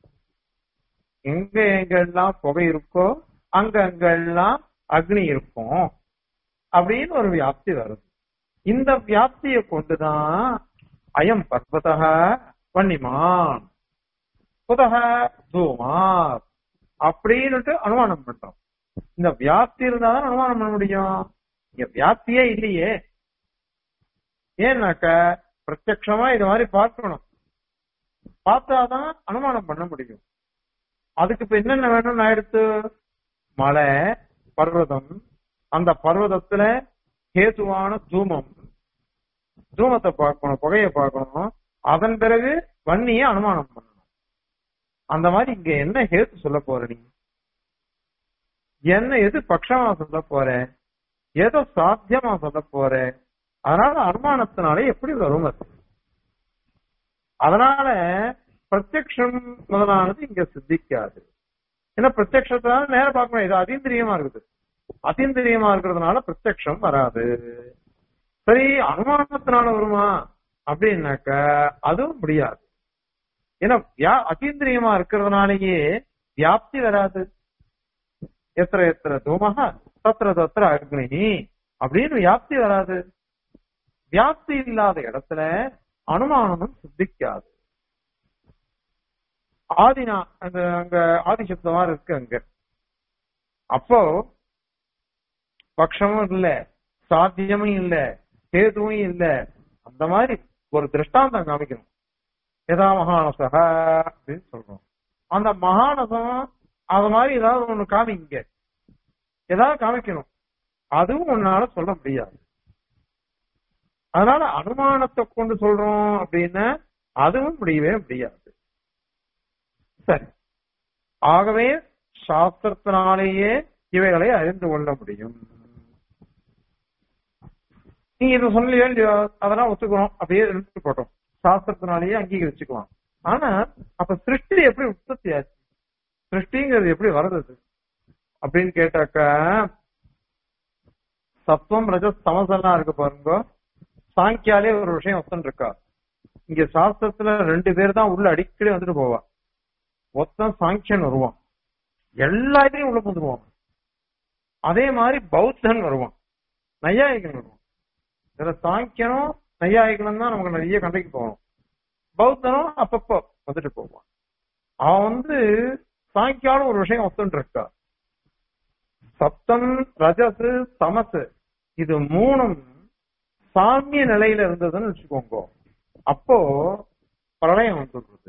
Speaker 1: எங்க எங்கெல்லாம் புகை இருக்கோ அங்க அங்கெல்லாம் அக்னி இருக்கும் அப்படின்னு ஒரு வியாப்தி வருது இந்த வியாப்தியை கொண்டுதான் அயம் பர்வதக வன்னிமான் புதக தூமார் அப்படின்னுட்டு அனுமானம் பண்றோம் இந்த வியாப்தி இருந்தாதான் அனுமானம் பண்ண முடியும் இங்க வியாப்தியே இல்லையே ஏன்னாக்க பிரத்யக்ஷமா இது மாதிரி பார்க்கணும் பார்த்தாதான் அனுமானம் பண்ண முடியும் அதுக்கு இப்ப என்னென்ன வேணும் நான் எடுத்து மலை பர்வதம் அந்த பர்வதத்துல ஹேதுவான தூமம் தூமத்தை பார்க்கணும் புகையை பார்க்கணும் அதன் பிறகு வன்னியை அனுமானம் பண்ணணும் அந்த மாதிரி இங்க என்ன ஹேத்து சொல்ல போற நீ என்ன எது பட்சமா சொல்ல போற ஏதோ சாத்தியமா சொல்ல போற அதனால அனுமானத்தினாலே எப்படி வரும் அது அதனால பிரத்யக்ஷம் முதலானது இங்க சித்திக்காது ஏன்னா பிரத்யக்ஷத்தினால நேரம் பார்க்கணும் இது அதீந்திரியமா இருக்குது அதீந்திரியமா இருக்கிறதுனால பிரத்யக்ஷம் வராது சரி அனுமானத்தினால வருமா அப்படின்னாக்க அதுவும் முடியாது ஏன்னா வியா அதீந்திரியமா இருக்கிறதுனாலயே வியாப்தி வராது எத்திர எத்திர தூமக தத்திர தத்திர அக்னி அப்படின்னு வியாப்தி வராது வியாப்தி இல்லாத இடத்துல அனுமானமும் சித்திக்காது ஆதினா அந்த அங்க ஆதிசப்தமா இருக்கு அங்க அப்போ பட்சமும் இல்ல சாத்தியமும் இல்ல கேதுவும் இல்ல அந்த மாதிரி ஒரு திருஷ்டாந்தம் காமிக்கணும் எதா மகானசக அப்படின்னு சொல்றோம் அந்த மகானசம் அது மாதிரி ஏதாவது ஒண்ணு காமிங்க ஏதாவது காமிக்கணும் அதுவும் உன்னால சொல்ல முடியாது அதனால அனுமானத்தை கொண்டு சொல்றோம் அப்படின்னா அதுவும் முடியவே முடியாது சரி ஆகவே சாஸ்திரத்தினாலேயே இவைகளை அறிந்து கொள்ள முடியும் நீ இதை சொல்லலையோ இல்லையோ அதெல்லாம் ஒத்துக்கிறோம் அப்படியே எடுத்து போட்டோம் சாஸ்திரத்தினாலேயே அங்கீகரிச்சுக்கலாம் ஆனா அப்ப சிருஷ்டி எப்படி உற்பத்தி ஆச்சு சிருஷ்டிங்கிறது எப்படி வருது அப்படின்னு கேட்டாக்கா சத்துவம் ரஜஸ் தமசெல்லாம் இருக்கு பாருங்க சாங்கியாலே ஒரு விஷயம் ஒத்தன் இருக்கா இங்க சாஸ்திரத்துல ரெண்டு பேர் தான் உள்ள அடிக்கடி வந்துட்டு போவா ஒத்தன் சாங்கியன் வருவான் எல்லா இதுலயும் உள்ள வந்துருவான் அதே மாதிரி பௌத்தன் வருவான் நையாயிகன் வருவான் இதுல சாங்கியனும் நையாயிகனும் தான் நமக்கு நிறைய கண்டைக்கு போகணும் பௌத்தனும் அப்பப்போ வந்துட்டு போவான் அவன் வந்து சாங்கியாலும் ஒரு விஷயம் ஒத்துன்னு இருக்கா சப்தம் ரஜசு தமசு இது மூணும் சாமிய நிலையில இருந்ததுன்னு வச்சுக்கோங்க அப்போ பிரளயம் வந்துடுறது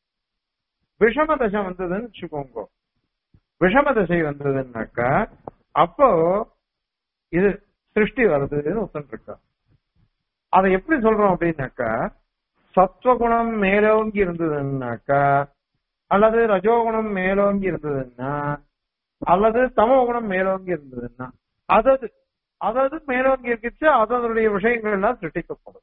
Speaker 1: விஷம தசை வந்ததுன்னு வச்சுக்கோங்க விஷம தசை வந்ததுன்னாக்கா அப்போ இது சிருஷ்டி வருதுன்னு ஒத்துன்னு இருக்கா அதை எப்படி சொல்றோம் அப்படின்னாக்கா சத்வகுணம் மேலோங்கி இருந்ததுன்னாக்கா அல்லது ரஜோகுணம் மேலோங்கி இருந்ததுன்னா அல்லது தமோ குணம் மேலோங்கி இருந்ததுன்னா அதது அதாவது மேலோங்கி இருந்துச்சு அதனுடைய விஷயங்கள் எல்லாம் சிருஷ்டிக்கப்படும்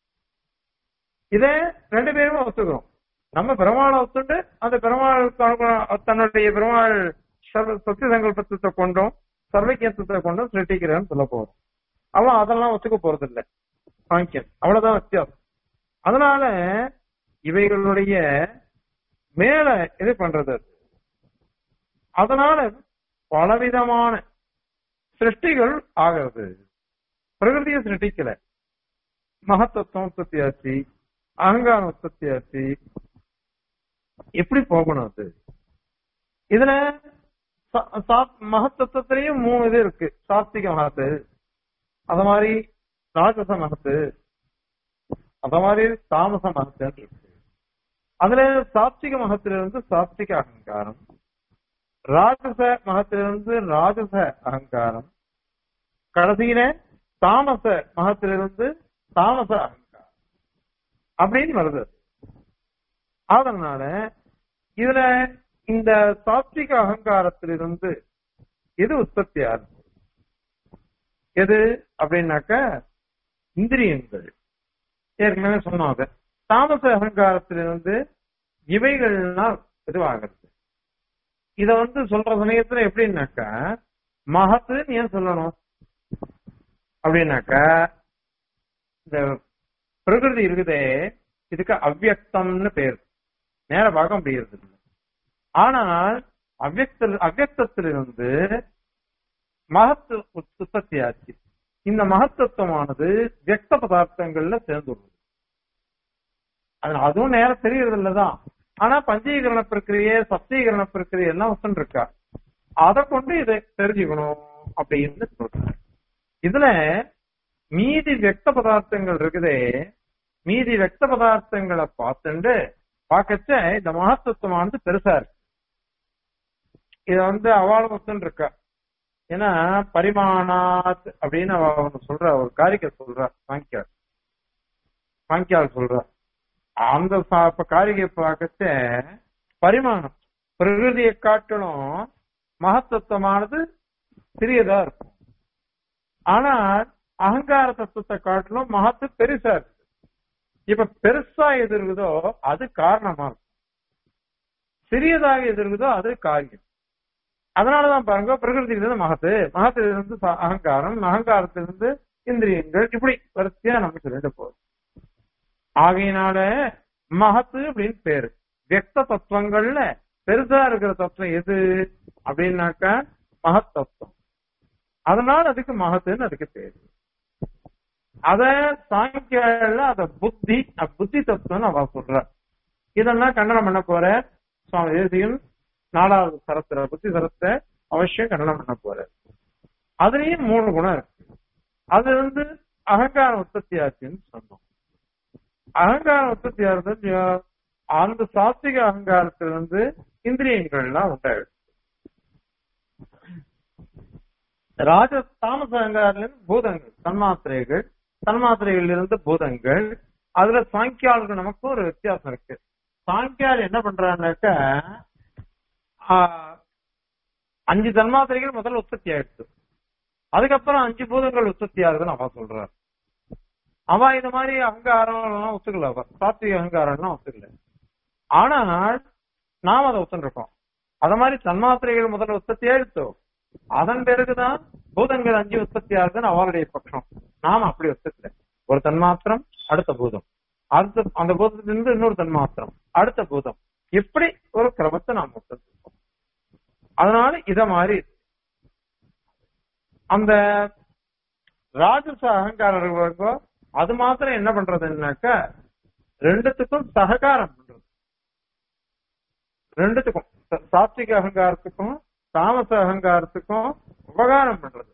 Speaker 1: இதே ரெண்டு பேருமே ஒத்துக்கிறோம் நம்ம பெருமாளை ஒத்துண்டு அந்த பெருமாள் தன்னுடைய பெருமாள் சத்திய சங்கல்பத்தை கொண்டும் சர்வக்கியத்துவத்தை கொண்டும் சிருஷ்டிக்கிறேன்னு சொல்ல போறோம் அவன் அதெல்லாம் ஒத்துக்க போறது இல்லை சாங்கியன் அவ்வளவுதான் வித்தியாசம் அதனால இவைகளுடைய மேல இது பண்றது அதனால பலவிதமான சிருஷ்டிகள் ஆகிறது பிரகிருதியை சிருஷ்டிக்கல மகத்தத்துவம் உற்பத்தி ஆச்சு அகங்காரம் உற்பத்தி ஆச்சு எப்படி போகணும் அது இதுல மகத்தத்துவத்திலையும் மூணு இது இருக்கு சாஸ்திக மகத்து அத மாதிரி ராஜச மகத்து அத மாதிரி தாமச மகத்து இருக்கு அதுல சாத்விக மகத்திலிருந்து சாத்விக அகங்காரம் ராஜச மகத்திலிருந்து ராஜச அகங்காரம் கடைசியில தாமச மகத்திலிருந்து தாமச அகங்காரம் அப்படின்னு வருது அதனால இதுல இந்த சாத்விக அகங்காரத்திலிருந்து எது உற்பத்தி ஆகுது எது அப்படின்னாக்க இந்திரியங்கள் ஏற்கனவே சொன்னாங்க தாமச அகங்காரத்திலிருந்து இவைகள்லாம் இதுவாகிறது இத வந்து சொல்ற சமயத்துல எப்படின்னாக்கா மகத்துன்னு ஏன் சொல்லணும் அப்படின்னாக்கா இந்த பிரகிருதி இருக்குதே இதுக்கு அவ்வியக்தம்னு பேர் நேர பார்க்க முடியாது இல்லை ஆனால் அவ்வியக்த அவ்வியக்தத்திலிருந்து மகத்து உற்பத்தி ஆச்சு இந்த மகத்தத்துவமானது வியக்த பதார்த்தங்கள்ல சேர்ந்துள்ளது அது அதுவும் நேரம் தெரியறது இல்லதான் ஆனா பஞ்சீகரண பிரக்கிரியை சப்தீகரண பிரக்கிரியை எல்லாம் ஒத்துன்னு இருக்கா அதை கொண்டு இதை தெரிஞ்சுக்கணும் அப்படின்னு சொல்றாரு இதுல மீதி வெக்த பதார்த்தங்கள் இருக்குதே மீதி வெக்த பதார்த்தங்களை பார்த்துட்டு பார்க்கச்ச இந்த மகத்துவமானது பெருசா இருக்கு இத வந்து அவாள ஒத்துன்னு இருக்கா ஏன்னா பரிமாணாத் அப்படின்னு அவ ஒண்ணு சொல்ற ஒரு காரிக்கை சொல்றா சாங்கியார் சாங்கியார் சொல்றா அந்த சா- இப்ப காரிகை பார்க்கச்ச பரிமாணம் பிரகிருதியை காட்டிலும் மகத்தத்துவமானது சிறியதா இருக்கும் ஆனா அகங்கார தத்துவத்தை காட்டிலும் மகத்து பெருசா இருக்கு இப்ப பெருசா எது இருக்குதோ அது காரணமா இருக்கும் சிறியதாக எது இருக்குதோ அது காரியம் அதனாலதான் பாருங்க பிரகிருதியிலிருந்து மகத்து மகத்திலிருந்து ச- அகங்காரம் அகங்காரத்திலிருந்து இந்திரியங்கள் இப்படி வரிசையா நமக்கு சொல்லிட்டு போகுது ஆகையினால மகத்து அப்படின்னு பேரு வியக்த தத்துவங்கள்ல பெருசா இருக்கிற தத்துவம் எது அப்படின்னாக்கா மகத் தத்துவம் அதனால அதுக்கு மகத்துன்னு அதுக்கு பேரு அத சாங்கியால அத புத்தி அஹ் புத்தி தத்துவம்னு அவ சொல்ற இதெல்லாம் கண்டனம் பண்ண போற சுவாமி தேசியன் நாலாவது சரத்துல புத்தி சரத்தை அவசியம் கண்டனம் பண்ண போற அதுலயும் மூணு குணம் இருக்கு அது வந்து அகங்கார உற்பத்தி ஆச்சுன்னு சொன்னோம் அகங்கார உற்பத்தி ஆகுது இல்லையா, அந்த சாத்விக அகங்காரத்திலிருந்து இந்திரியங்கள்லாம் உண்டாயிடுச்சு ராஜ தாமச அகங்காரிலிருந்து பூதங்கள் தன்மாத்திரைகள் தன்மாத்திரைகளில் இருந்து பூதங்கள் அதுல சாங்கியாளுக்கு நமக்கு ஒரு வித்தியாசம் இருக்கு சாங்கியால் என்ன பண்றான்னாக்கா ஆஹ், அஞ்சு தன்மாத்திரைகள் முதல்ல உற்பத்தி ஆயிடுச்சு அதுக்கப்புறம் அஞ்சு பூதங்கள் உற்பத்தி ஆகுதுன்னு அவ சொல்றாரு அவ இது மாதிரி அகங்காரம் எல்லாம் ஒத்துக்கல அவ சாத்விக அகங்காரம் எல்லாம் ஒத்துக்கல ஆனால் நாம் அதை ஒத்துருக்கோம் அத மாதிரி தன்மாத்திரைகள் முதல்ல உற்பத்தி ஆயிடுச்சோ அதன் பிறகுதான் பூதங்கள் அஞ்சு உற்பத்தி ஆகுதுன்னு அவருடைய பட்சம் நாம அப்படி ஒத்துக்கல ஒரு தன்மாத்திரம் அடுத்த பூதம் அடுத்த அந்த பூதத்திலிருந்து இன்னொரு தன்மாத்திரம் அடுத்த பூதம் இப்படி ஒரு கிரமத்தை நாம் ஒத்துருக்கோம் அதனால இத மாதிரி அந்த ராஜச அகங்காரம் இருக்கிறவங்க அது மாத்திரம் என்ன பண்றதுன்னாக்கா ரெண்டுத்துக்கும் சககாரம் பண்றது ரெண்டுத்துக்கும் ச- சாத்விக அகங்காரத்துக்கும் தாமச அகங்காரத்துக்கும் உபகாரம் பண்றது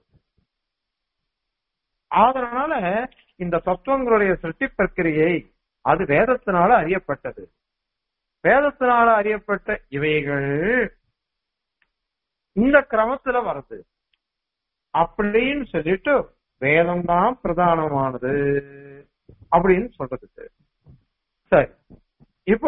Speaker 1: அதனால இந்த தத்துவங்களுடைய சிருஷ்டி பிரக்கிரியை அது வேதத்தினால அறியப்பட்டது வேதத்தினால அறியப்பட்ட இவைகள் இந்த கிரமத்துல வருது அப்படின்னு சொல்லிட்டு வேதம் தான் பிரதானமானது அப்படின்னு சொல்றதுக்கு சரி இப்போ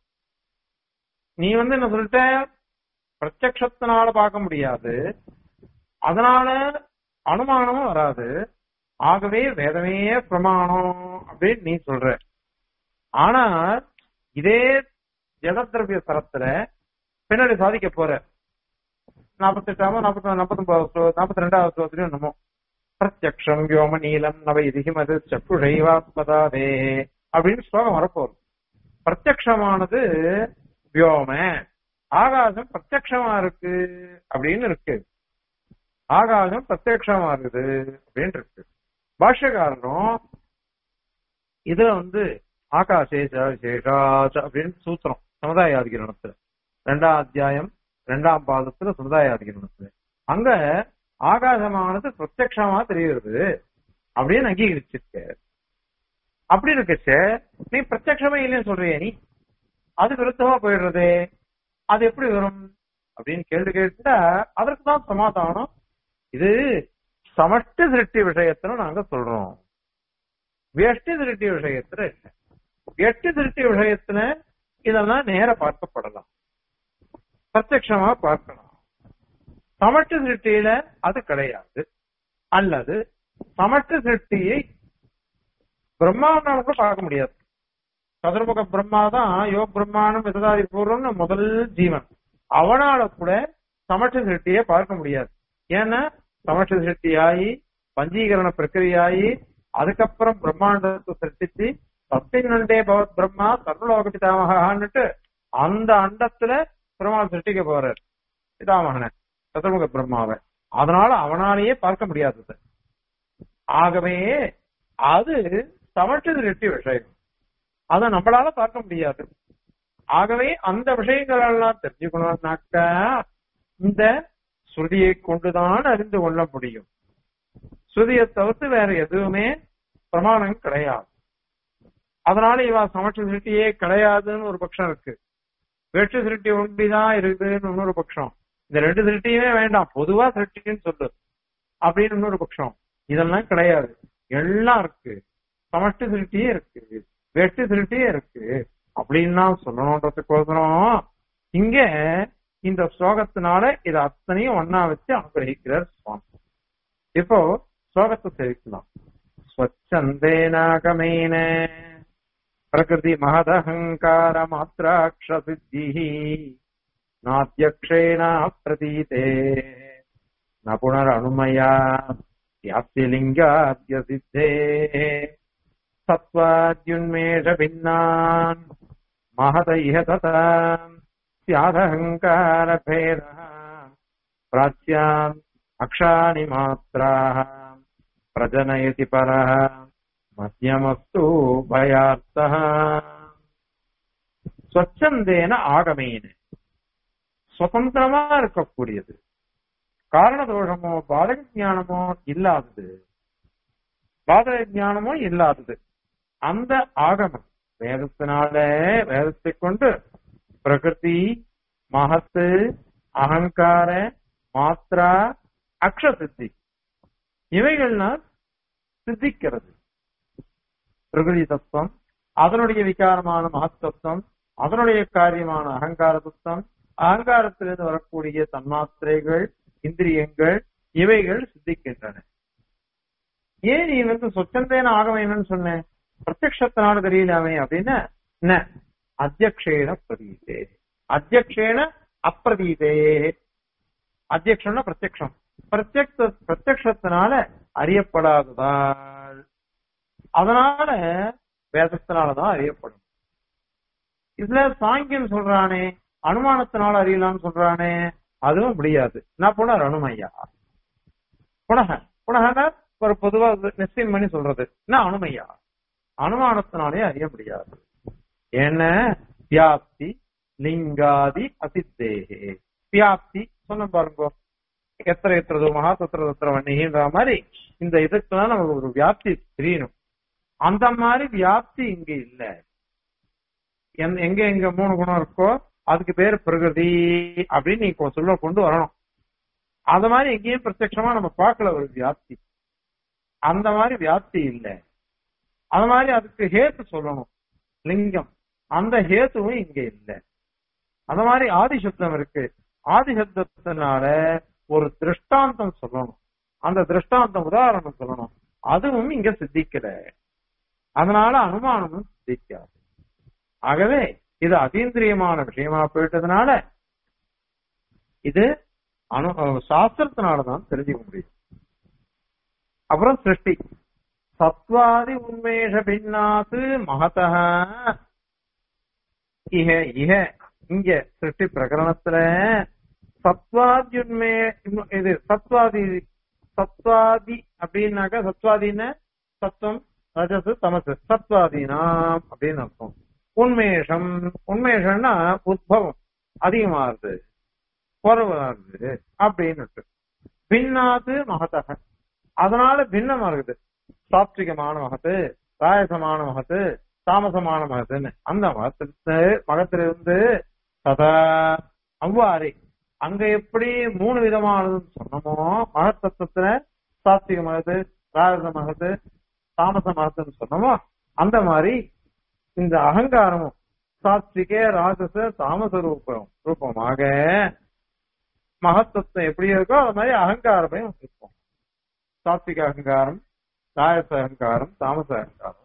Speaker 1: நீ வந்து என்ன சொல்லிட்ட பிரத்யக்ஷத்தினால பார்க்க முடியாது அதனால அனுமானமும் வராது ஆகவே வேதமே பிரமாணம் அப்படின்னு நீ சொல்ற ஆனா இதே ஜடத்திரவிய தரத்துல பின்னாடி சாதிக்க போற நாற்பத்தெட்டாமோ நாற்பத்தி நாற்பத்தி நாற்பத்தி ரெண்டாவது ஸ்லோகத்திலும் என்னமோ பிரத்யக்ஷம் வியோம நீலம் நவ இதுகிமது சப்புஷைவாத்மதாவே அப்படின்னு ஸ்லோகம் வரப்போகுது பிரத்யக்ஷமானது வியோம ஆகாசம் பிரத்யக்ஷமா இருக்கு அப்படின்னு இருக்கு ஆகாசம் பிரத்யக்ஷமா இருக்குது அப்படின்னு இருக்கு பாஷ்யக்காரரும் இதுல வந்து ஆகாசேஷ விசேஷாச்ச அப்படின்னு சூத்திரம் சமுதாயாதிகரணத்துல ரெண்டாம் அத்தியாயம் ரெண்டாம் பாதத்துல சமுதாயாதிகரணத்துல அங்க ஆகாசமானது பிரத்யக்ஷமா தெரிகிறது அப்படின்னு அங்கீகரிச்சிருக்க அப்படி இருக்கச்ச நீ பிரத்யக்ஷமே இல்லைன்னு சொல்றிய நீ அது விருத்தமா போயிடுறது அது எப்படி வரும் அப்படின்னு கேள்வி கேட்டா அதற்கு தான் சமாதானம் இது சமஷ்டி திருஷ்டி விஷயத்துல நாங்க சொல்றோம் வெஷ்டி திருஷ்டி விஷயத்துல இல்ல வெஷ்டி திருஷ்டி விஷயத்துல இதெல்லாம் நேர பார்க்கப்படலாம் பிரத்யக்ஷமா பார்க்கலாம் சமட்டு சிருஷ்டியில அது கிடையாது அல்லது சமட்டு சிருஷ்டியை பிரம்மாவனால கூட பார்க்க முடியாது சதுர்முக பிரம்மா தான் யோ பிரம்மாணம் விததாதி பூர்வம்னு முதல் ஜீவன் அவனால கூட சமட்டு சிருஷ்டியை பார்க்க முடியாது ஏன்னா சமட்டு சிருஷ்டியாகி பஞ்சீகரண பிரக்கிரியாகி அதுக்கப்புறம் பிரம்மாண்டத்தை சிருஷ்டிச்சு சத்தியனண்டே பவத் பிரம்மா சர்வலோக பிதாமகான்னுட்டு அந்த அண்டத்துல பெருமாள் சிருஷ்டிக்க போறார் பிதாமகனை சதுர்முக பிரம்மாவை அதனால அவனாலேயே பார்க்க முடியாதது ஆகவே அது சமட்டு திருஷ்டி விஷயம் அதை நம்மளால பார்க்க முடியாது ஆகவே அந்த விஷயங்கள் எல்லாம் தெரிஞ்சுக்கணும்னாக்கா இந்த ஸ்ருதியை கொண்டுதான் அறிந்து கொள்ள முடியும் ஸ்ருதியை தவிர்த்து வேற எதுவுமே பிரமாணம் கிடையாது அதனால இவ சமற்ற சிருஷ்டியே கிடையாதுன்னு ஒரு பட்சம் இருக்கு வேற்று சிருஷ்டி ஒன்றிதான் இருக்குதுன்னு இன்னொரு பட்சம் இந்த ரெண்டு சிருஷ்டியுமே வேண்டாம் பொதுவா சிருஷ்டின்னு சொல்லு அப்படின்னு இன்னொரு பட்சம் இதெல்லாம் கிடையாது எல்லாம் இருக்கு சமஷ்டி சிருஷ்டியே இருக்கு வெட்டு சிருஷ்டியே இருக்கு அப்படின்னு சொல்லணுன்றதுக்கோசரம் இங்க இந்த ஸ்லோகத்தினால இதை அத்தனையும் ஒன்னா வச்சு அனுகிரகிக்கிறார் சுவாமி இப்போ ஸ்லோகத்தை தெரிவிக்கலாம் ஸ்வச்சந்தேனாகமேன பிரகிருதி மகதஹங்கார மாத்திராட்சசித்தி நாத்தியக்ஷேண பிரதீதே ந புனரணுமயா வியாப்திலிங்காத்ய சித்தே சத்வாத்யுன்மேஷ பின்னான் महत इह तथा स्यादहङ्कारभेदः प्राच्याम् अक्षाणि मात्राः प्रजनयति परः मध्यमस्तु भयार्थः ஸ்வச்சந்தேன ஆகமேன சுதந்திரமா இருக்கக்கூடியது காரண தோஷமோ பாதக ஞானமோ இல்லாதது பாதக ஞானமோ இல்லாதது அந்த ஆகமம் வேதத்தினால வேதத்தை கொண்டு பிரகிருதி மகத்து அகங்கார மாத்ரா அக்ஷசித்தி இவைகள்னால் சித்திக்கிறது பிரகிருதி தத்துவம் அதனுடைய விகாரமான மகத்தத்துவம் அதனுடைய காரியமான அகங்கார தத்துவம் அகங்காரத்திலிருந்து வரக்கூடிய தன்மாத்திரைகள் இந்திரியங்கள் இவைகள் சித்திக்கின்றன ஏன் நீ வந்து சொச்சந்தேன ஆகவே என்னன்னு சொன்னேன் பிரத்யக்ஷத்தினால தெரியலாமே அப்படின்னா ந அத்தியக்ஷேன பிரதீதே அத்தியக்ஷேன அப்பிரதீதே அத்தியக்ஷம்னா பிரத்யக்ஷம் பிரத்யக்ஷ பிரத்யக்ஷத்தினால அறியப்படாததால் அதனால வேதத்தினாலதான் அறியப்படும் இதுல சாங்கியம் சொல்றானே அனுமானத்தினால அறியலாம்னு சொல்றானே அதுவும் முடியாது நான் புனர் அனுமையா புனக புனகனா ஒரு பொதுவா நிச்சயம் பண்ணி சொல்றது நான் அனுமையா அனுமானத்தினாலே அறிய முடியாது என்ன வியாப்தி லிங்காதி அசித்தேகே வியாப்தி சொன்ன பாருங்க எத்திர எத்திரதோ மகா தத்திர தத்திர வன்னிகின்ற மாதிரி இந்த இதுக்கெல்லாம் நமக்கு ஒரு வியாப்தி தெரியணும் அந்த மாதிரி வியாப்தி இங்க இல்ல எந்த- எங்க எங்க மூணு குணம் இருக்கோ அதுக்கு பேர் பிரகிருதி அப்படின்னு நீ கொ- சொல்ல கொண்டு வரணும் அந்த மாதிரி எங்கேயும் பிரத்யட்சமா நம்ம பார்க்கல ஒரு வியாப்தி அந்த மாதிரி வியாப்தி இல்லை அது மாதிரி அதுக்கு ஹேத்து சொல்லணும் லிங்கம் அந்த ஹேத்துவும் இங்க இல்லை அந்த மாதிரி ஆதிசப்தம் இருக்கு ஆதிசப்தத்தினால ஒரு திருஷ்டாந்தம் சொல்லணும் அந்த திருஷ்டாந்தம் உதாரணம் சொல்லணும் அதுவும் இங்க சித்திக்கல அதனால அனுமானமும் சித்திக்காது ஆகவே இது அதீந்திரியமான விஷயமா போயிட்டதுனால இது அனு அஹ் சாஸ்திரத்தினாலதான் தெரிஞ்சுக்க முடியும் அப்புறம் சிருஷ்டி சத்வாதி உண்மேஷ பின்னாத்து மகத இஹ இஹ இங்க சிருஷ்டி பிரகரணத்துல சத்வாதியுண்மே இது சத்வாதி சத்வாதி அப்படின்னாக்கா சத்வாதின்னு சத்வம் ரஜசு தமசு சத்வாதீனாம் அப்படின்னு அர்த்தம் உண்மேஷம் உண்மேஷம்னா உத்பவம் அதிகமாகுது குறவாகுது அப்படின்னு பின்னாத்து மகத்தக அதனால பின்னமா இருக்குது சாத்விகமான மகத்து ராயசமான மகத்து தாமசமான மகத்துன்னு அந்த மகத்திலிருந்து மகத்திலிருந்து சதா அவ்வாறே அங்க எப்படி மூணு விதமானதுன்னு சொன்னமோ மகத்தத்துவத்துல சாத்விக மகத்து ராஜச மகத்து தாமச மகத்துன்னு சொன்னமோ அந்த மாதிரி இந்த அகங்காரமும் சாத்விக ராஜச தாமச ரூபம் ரூபமாக மகத்துவம் எப்படி இருக்கோ அது மாதிரி அகங்காரமே இருக்கும் சாத்விக அகங்காரம் ராயச அகங்காரம் தாமச அகங்காரம்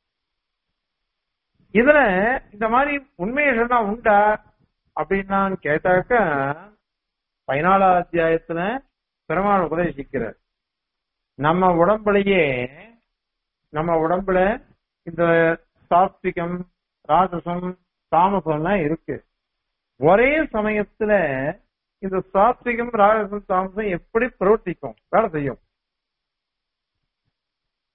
Speaker 1: இதுல இந்த மாதிரி உண்மையை சொன்னா உண்டா அப்படின்னு கேட்டாக்க பதினாலாவது அத்தியாயத்துல பெருமாள் உபதேசிக்கிறார் நம்ம உடம்புலயே நம்ம உடம்புல இந்த சாத்விகம் ராஜசம் தாமசம் எல்லாம் இருக்கு ஒரே சமயத்துல இந்த சாத்விகம் ராஜசம் தாமசம் எப்படி பிரவர்த்திக்கும் வேலை செய்யும்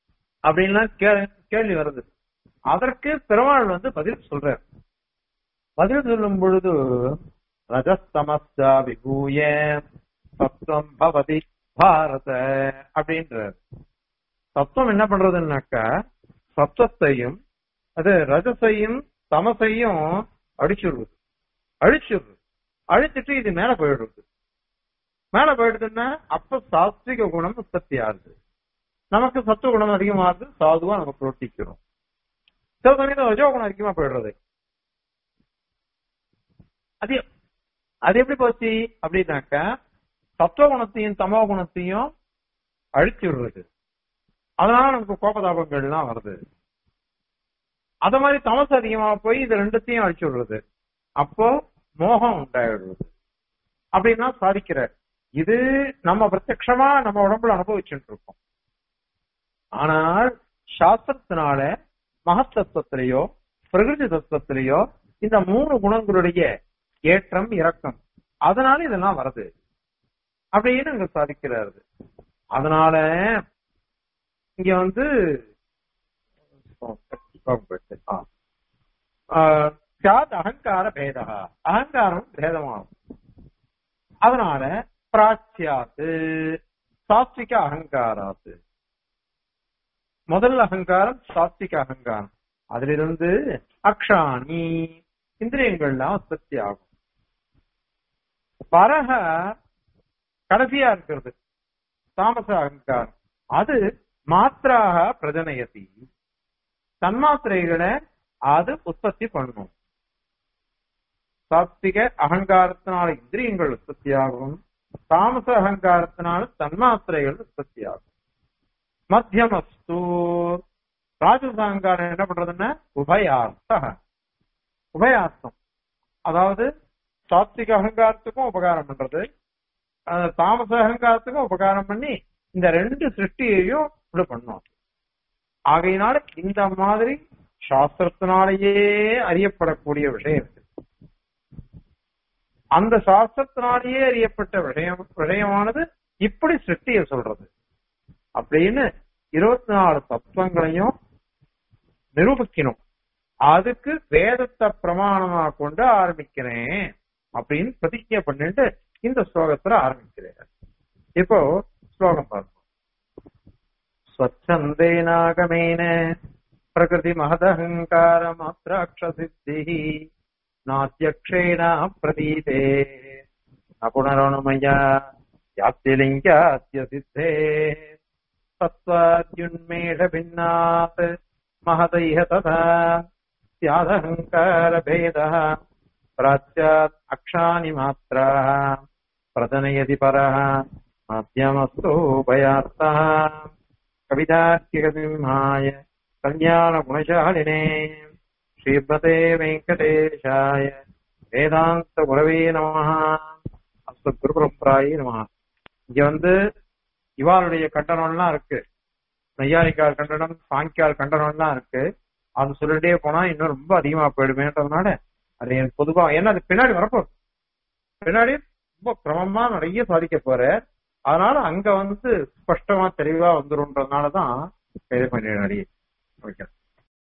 Speaker 1: அப்படின்லாம் கே- கேள்வி வருது அதற்கு பெருமாள் வந்து பதில் சொல்றார் பதில் சொல்லும் பொழுது ரஜஸ்தமஸ்தா விபூய சத்வம் பவதி பாரத அப்படின்றார் சத்துவம் என்ன பண்றதுன்னாக்கா சத்துவத்தையும் அது ரஜசையும் தமசையும் அடிச்சுடுறது அழிச்சுடுறது அழிச்சிட்டு இது மேல போயிடுறது மேல போயிடுதுன்னா அப்ப சாஸ்திரிக குணம் உற்பத்தி ஆகுது நமக்கு சத்துவ குணம் அதிகமாகுது சாதுவா நம்ம புரோட்டிக்கிறோம் சில சமயத்துல ரஜோ குணம் அதிகமா போயிடுறது அது அது எப்படி போச்சு அப்படின்னாக்கா சத்துவ குணத்தையும் தமோ குணத்தையும் அழிச்சு விடுறது அதனால நமக்கு கோபதாபங்கள்லாம் வருது அத மாதிரி தமசு அதிகமா போய் இது ரெண்டுத்தையும் அழிச்சு விடுறது அப்போ மோகம் உண்டாயிடுறது அப்படின்னா சாதிக்கிறார் இது நம்ம பிரத்யக்ஷமா நம்ம உடம்புல அனுபவிச்சுட்டு இருக்கோம் ஆனால் சாஸ்திரத்தினால மகத்தத்துவத்திலேயோ பிரகிருதி தத்துவத்திலேயோ இந்த மூணு குணங்களுடைய ஏற்றம் இறக்கம் அதனால இதெல்லாம் வருது அப்படின்னு இங்க சாதிக்கிறாரு அதனால இங்க வந்து சாத் அகங்கார பேதா அகங்காரம் பேதமாகும் அதனால பிராச்சியாத்து சாத்விக அகங்காராத்து முதல் அகங்காரம் சாத்விக அகங்காரம் அதிலிருந்து அக்ஷாணி இந்திரியங்கள்லாம் உற்பத்தி ஆகும் பரக கடைசியா இருக்கிறது தாமச அகங்காரம் அது மாத்திராக பிரஜனயதி தன்மாத்திரைகளை அது உற்பத்தி பண்ணும் சாத்விக அகங்காரத்தினால இந்திரியங்கள் உற்பத்தியாகும் தாமச அகங்காரத்தினால தன்மாத்திரைகள் உற்பத்தியாகும் மத்தியமஸ்து ராஜச அகங்காரம் என்ன பண்றதுன்னா உபயார்த்த உபயார்த்தம் அதாவது சாத்விக அகங்காரத்துக்கும் உபகாரம் பண்றது தாமச அகங்காரத்துக்கும் உபகாரம் பண்ணி இந்த ரெண்டு சிருஷ்டியையும் இப்படி பண்ணும் ஆகையினால இந்த மாதிரி சாஸ்திரத்தினாலேயே அறியப்படக்கூடிய விஷயம் இருக்கு அந்த சாஸ்திரத்தினாலேயே அறியப்பட்ட விஷயம் விஷயமானது இப்படி சிருஷ்டிய சொல்றது அப்படின்னு இருபத்தி நாலு தத்துவங்களையும் நிரூபிக்கணும் அதுக்கு வேதத்தை பிரமாணமா கொண்டு ஆரம்பிக்கிறேன் அப்படின்னு பிரதிஜை பண்ணிட்டு இந்த ஸ்லோகத்துல ஆரம்பிக்கிறேன் இப்போ ஸ்லோகம் பார்ப்போம் ஸ்வச்சந்தேனாகமேன பிரகிருதி மகதஹங்கார மாத்திராட்சசித்தி நாத்தியக்ஷேண பிரதீதே அபுனரணமயா யாத்திலிங்காத்திய சித்தே தத்வாத்யுன்மேஷ பின்னாத் महदैह तथा स्यादहङ्कारभेदः प्राच्यात् अक्षानि मात्राः प्रदनयति परः मध्यमस्तु भयार्थः कवितार्किकसिंहाय कल्याणगुणशालिने श्रीमते वेङ्कटेशाय வேதாந்தகுரவே நம அஸ்து குருபரம்பராயே நம இங்க வந்து இவாளுடைய கட்டணம்லாம் இருக்கு நையாரிக்கால் கண்டனம் சாங்கியால் கண்டனம்லாம் இருக்கு அது சொல்லிட்டே போனா இன்னும் ரொம்ப அதிகமா போயிடுமேன்றதுனால அது எனக்கு பொதுவா ஏன்னா அது பின்னாடி வரப்போ பின்னாடி ரொம்ப கிரமமா நிறைய சாதிக்க போற அதனால அங்க வந்து ஸ்பஷ்டமா தெளிவா வந்துரும்ன்றதுனாலதான் இது பண்ணிடு ஓகே